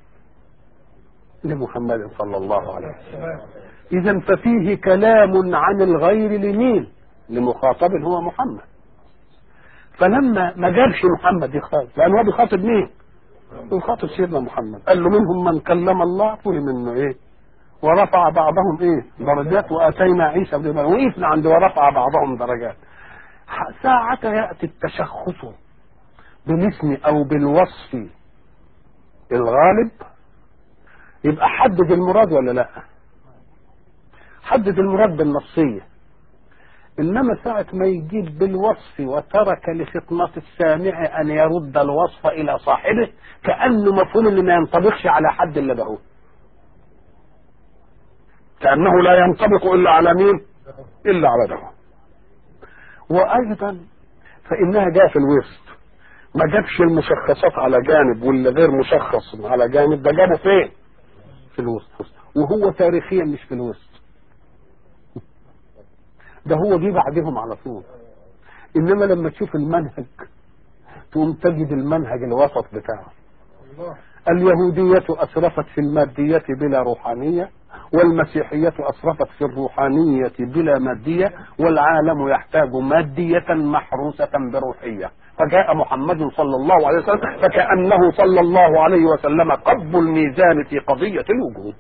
لمحمد صلى الله عليه وسلم إذا ففيه كلام عن الغير لمين لمخاطب هو محمد فلما ما جابش محمد يخاطب لان هو بيخاطب مين؟ بيخاطب سيدنا محمد قال له منهم من كلم الله فهم منه ايه؟ ورفع بعضهم ايه؟ درجات واتينا عيسى ابن مريم وقفنا عند ورفع بعضهم درجات ساعة يأتي التشخص بالاسم أو بالوصف الغالب يبقى حدد المراد ولا لا حدد المراد بالنصية إنما ساعة ما يجيب بالوصف وترك لفطنة السامع أن يرد الوصف إلى صاحبه كأنه مفهوم إن ما ينطبقش على حد إلا به كأنه لا ينطبق إلا على مين إلا على ده وأيضا فإنها جاء في الوسط ما جابش المشخصات على جانب واللي غير مشخص على جانب ده جابه فين في الوسط وهو تاريخيا مش في الوسط ده هو جه بعدهم على طول انما لما تشوف المنهج تقوم تجد المنهج الوسط بتاعه اليهودية أسرفت في المادية بلا روحانية والمسيحية أسرفت في الروحانية بلا مادية والعالم يحتاج مادية محروسة بروحية فجاء محمد صلى الله عليه وسلم فكأنه صلى الله عليه وسلم قب الميزان في قضية الوجود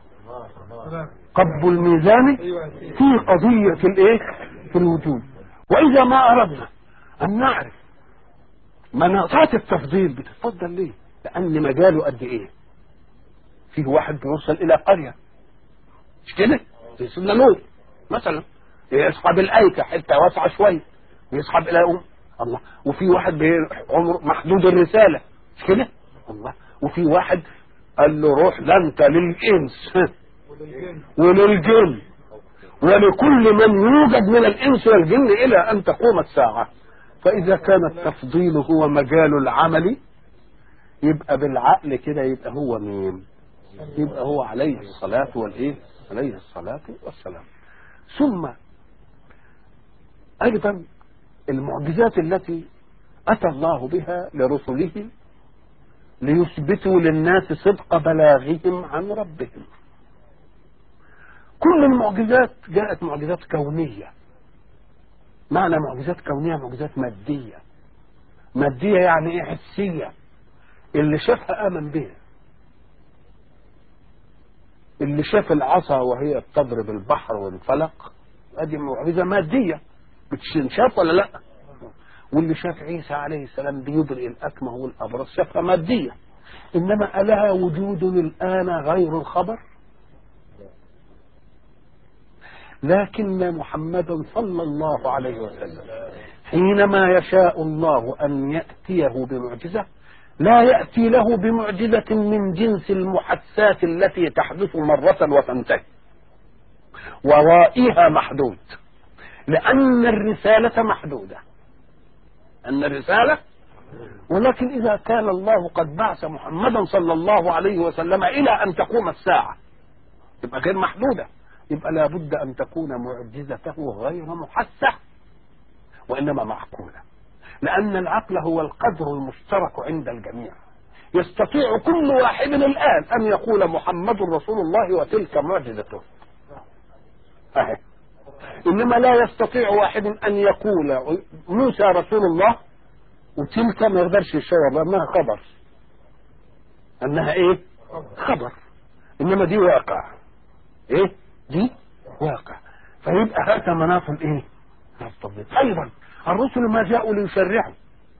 قب الميزان في قضية الايه في الوجود واذا ما اردنا ان نعرف مناطات التفضيل بتتفضل ليه لان مجاله قد ايه فيه واحد بيوصل الى قرية مش كده زي سيدنا نوح مثلا يصحب الايكة حتة واسعة شوية ويصحب الى ام الله وفي واحد عمر محدود الرسالة مش كده الله وفي واحد قال له روح لا انت للانس وللجن ولكل من يوجد من الانس والجن الى ان تقوم الساعه فاذا كان التفضيل هو مجال العمل يبقى بالعقل كده يبقى هو مين يبقى هو عليه الصلاه والايه عليه الصلاه والسلام ثم ايضا المعجزات التي اتى الله بها لرسله ليثبتوا للناس صدق بلاغهم عن ربهم كل المعجزات جاءت معجزات كونية معنى معجزات كونية معجزات مادية مادية يعني ايه حسية اللي شافها آمن بها اللي شاف العصا وهي تضرب البحر والفلق ادي معجزة مادية بتشاف ولا لا واللي شاف عيسى عليه السلام بيبرئ الأكمه والأبرص شافها مادية إنما ألها وجود الآن غير الخبر لكن محمدا صلى الله عليه وسلم حينما يشاء الله أن يأتيه بمعجزة لا يأتي له بمعجزة من جنس المحسات التي تحدث مرة وتنتهي ورائها محدود لأن الرسالة محدودة أن الرسالة ولكن إذا كان الله قد بعث محمدا صلى الله عليه وسلم إلى أن تقوم الساعة يبقى غير محدودة يبقى لابد أن تكون معجزته غير محسة وإنما معقولة لأن العقل هو القدر المشترك عند الجميع يستطيع كل واحد الآن أن يقول محمد رسول الله وتلك معجزته أهي. إنما لا يستطيع واحد أن يقول موسى رسول الله وتلك ما يقدرش يشاور لأنها خبر أنها إيه؟ خبر إنما دي واقع إيه؟ دي واقع فيبقى هذا مناط الإيه؟ التفضيل أيضا الرسل ما جاءوا ليشرعوا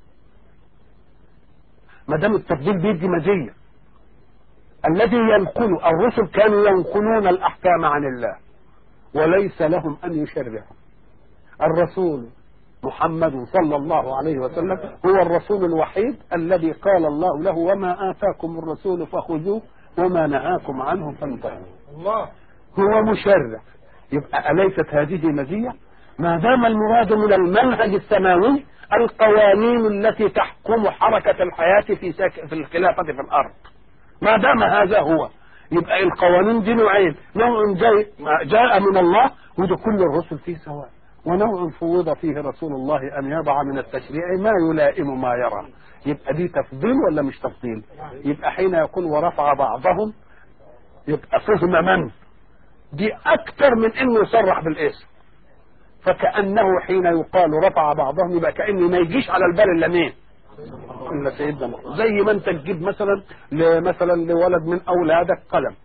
ما دام التفضيل بيدي مزيه الذي ينقل الرسل كانوا ينقلون الاحكام عن الله وليس لهم ان يشرعوا الرسول محمد صلى الله عليه وسلم هو الرسول الوحيد الذي قال الله له وما اتاكم الرسول فخذوه وما نهاكم عنه فانتهوا الله هو مشرع يبقى أليست هذه مزية ما دام المراد من المنهج السماوي القوانين التي تحكم حركة الحياة في سك... في الخلافة في الأرض ما دام هذا هو يبقى القوانين دي نوعين نوع جاي جاء من الله وده كل الرسل فيه سواء ونوع فوض فيه رسول الله أن يضع من التشريع ما يلائم ما يرى يبقى دي تفضيل ولا مش تفضيل يبقى حين يقول ورفع بعضهم يبقى فهم من دي أكثر من إنه يصرح بالاسم فكأنه حين يقال رفع بعضهم يبقى كأنه ما يجيش على البال إلا مين إلا سيدنا محمد زي ما أنت تجيب مثلا مثلا لولد من أولادك قلم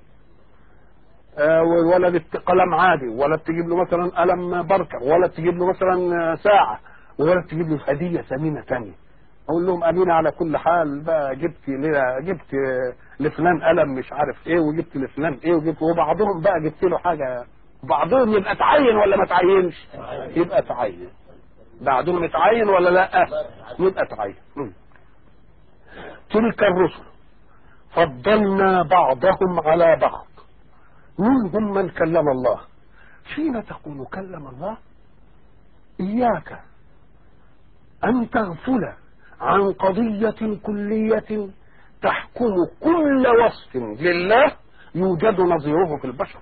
آه وولد قلم عادي ولد تجيب له مثلا قلم بركة ولد تجيب له مثلا ساعة وولد تجيب له هدية ثمينة ثانية اقول لهم امين على كل حال بقى جبت لنا جبت لفلان قلم مش عارف ايه وجبت لفلان ايه وجبت وبعضهم بقى جبت له حاجه بعضهم يبقى تعين ولا ما تعينش يبقى تعين بعضهم يتعين ولا لا يبقى تعين م. تلك الرسل فضلنا بعضهم على بعض منهم من كلم الله حين تقول كلم الله اياك ان تغفل عن قضية كلية تحكم كل وصف لله يوجد نظيره في البشر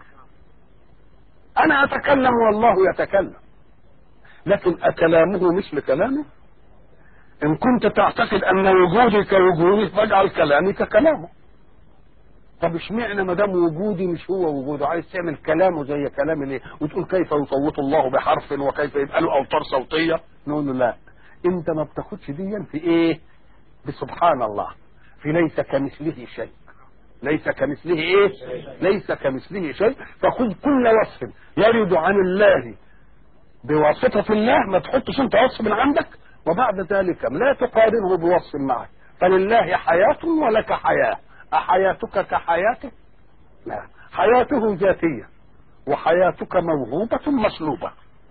أنا أتكلم والله يتكلم لكن أكلامه مثل كلامه إن كنت تعتقد أن وجودي كوجودي فاجعل كلامي ككلامه طب اشمعنى ما دام وجودي مش هو وجوده عايز تعمل كلامه زي كلامي ليه وتقول كيف يصوت الله بحرف وكيف يبقى له اوتار صوتيه نقول له لا انت ما بتاخدش ديا في ايه بسبحان الله في ليس كمثله شيء ليس كمثله ايه ليس كمثله شيء فخذ كل وصف يرد عن الله بواسطة الله ما تحطش انت وصف من عندك وبعد ذلك لا تقارنه بوصف معك فلله حياة ولك حياة أحياتك كحياته لا حياته ذاتية وحياتك موهوبة مسلوبة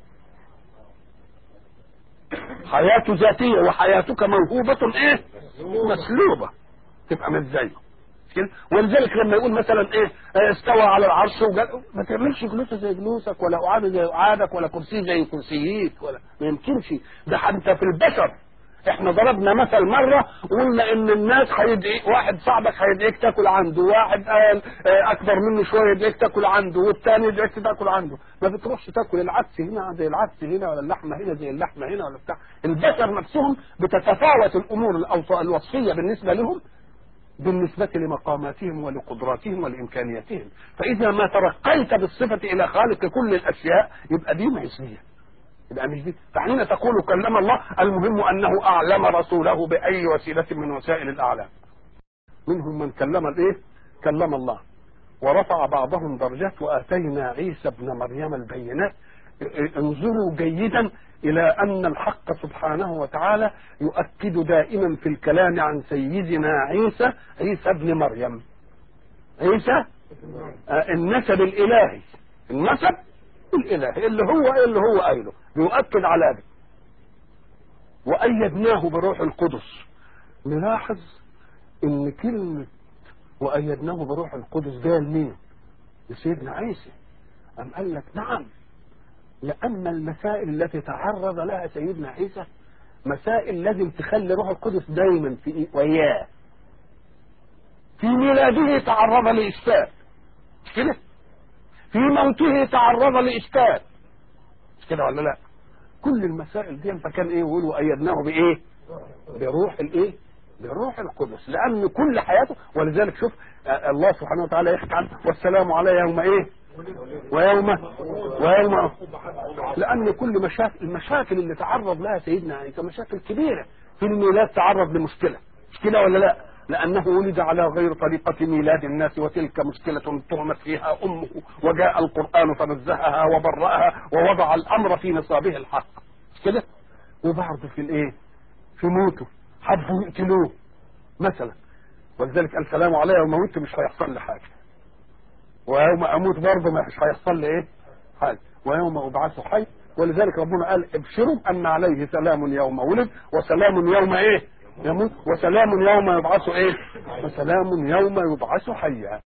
حياة ذاتية وحياتك موهوبة ايه مسلوبة تبقى مش زيه كده ولذلك لما يقول مثلا ايه استوى على العرش وجل... ما تعملش جلوسه زي جلوسك ولا قعاده زي قعادك ولا كرسي زي كرسيك ولا ما يمكنش ده حتى في البشر احنا ضربنا مثل مره وقلنا ان الناس هيدعي واحد صاحبك هيدعيك تاكل عنده واحد قال اكبر منه شويه يدعيك تاكل عنده والثاني يدعيك تاكل عنده ما بتروحش تاكل العدس هنا زي العدس هنا ولا اللحمه هنا زي اللحمه هنا ولا بتاع البشر نفسهم بتتفاوت الامور الوصفيه بالنسبه لهم بالنسبة لمقاماتهم ولقدراتهم ولإمكانياتهم فإذا ما ترقيت بالصفة إلى خالق كل الأشياء يبقى دي معصية يبقى مش دي فحين تقول كلم الله المهم انه اعلم رسوله باي وسيله من وسائل الاعلام منهم من كلم الايه كلم الله ورفع بعضهم درجات واتينا عيسى ابن مريم البينات انظروا جيدا الى ان الحق سبحانه وتعالى يؤكد دائما في الكلام عن سيدنا عيسى عيسى ابن مريم عيسى آه، النسب الالهي النسب الالهي اللي هو اللي هو قايله بيؤكد على ده وايدناه بروح القدس نلاحظ ان كلمه وايدناه بروح القدس ده لمين لسيدنا عيسى أم قال لك نعم لأن المسائل التي تعرض لها سيدنا عيسى مسائل لازم تخلي روح القدس دايما في وياه في ميلاده تعرض لإشكال مش كده في موته تعرض لإشكال مش كده ولا لا كل المسائل دي فكان ايه يقولوا أيدناه بإيه بروح الايه بروح القدس لأن كل حياته ولذلك شوف آه، الله سبحانه وتعالى يحكي عنه والسلام علي يوم ايه ويوم ويوم لأن كل مشاكل المشاكل اللي تعرض لها سيدنا عيسى مشاكل كبيرة في الميلاد تعرض لمشكلة مشكلة ولا لا لأنه ولد على غير طريقة ميلاد الناس وتلك مشكلة تهمت فيها أمه وجاء القرآن فنزهها وبرأها ووضع الأمر في نصابه الحق مش كده وبعض في الإيه في موته حبوا يقتلوه مثلا ولذلك قال سلام علي يوم موت مش هيحصل لي حاجة ويوم اموت برضه مش هيحصل لي ايه حاجه ويوم ابعث حي ولذلك ربنا قال ابشروا ان عليه سلام يوم ولد وسلام يوم ايه يموت وسلام يوم يبعث ايه وسلام يوم يبعث حيا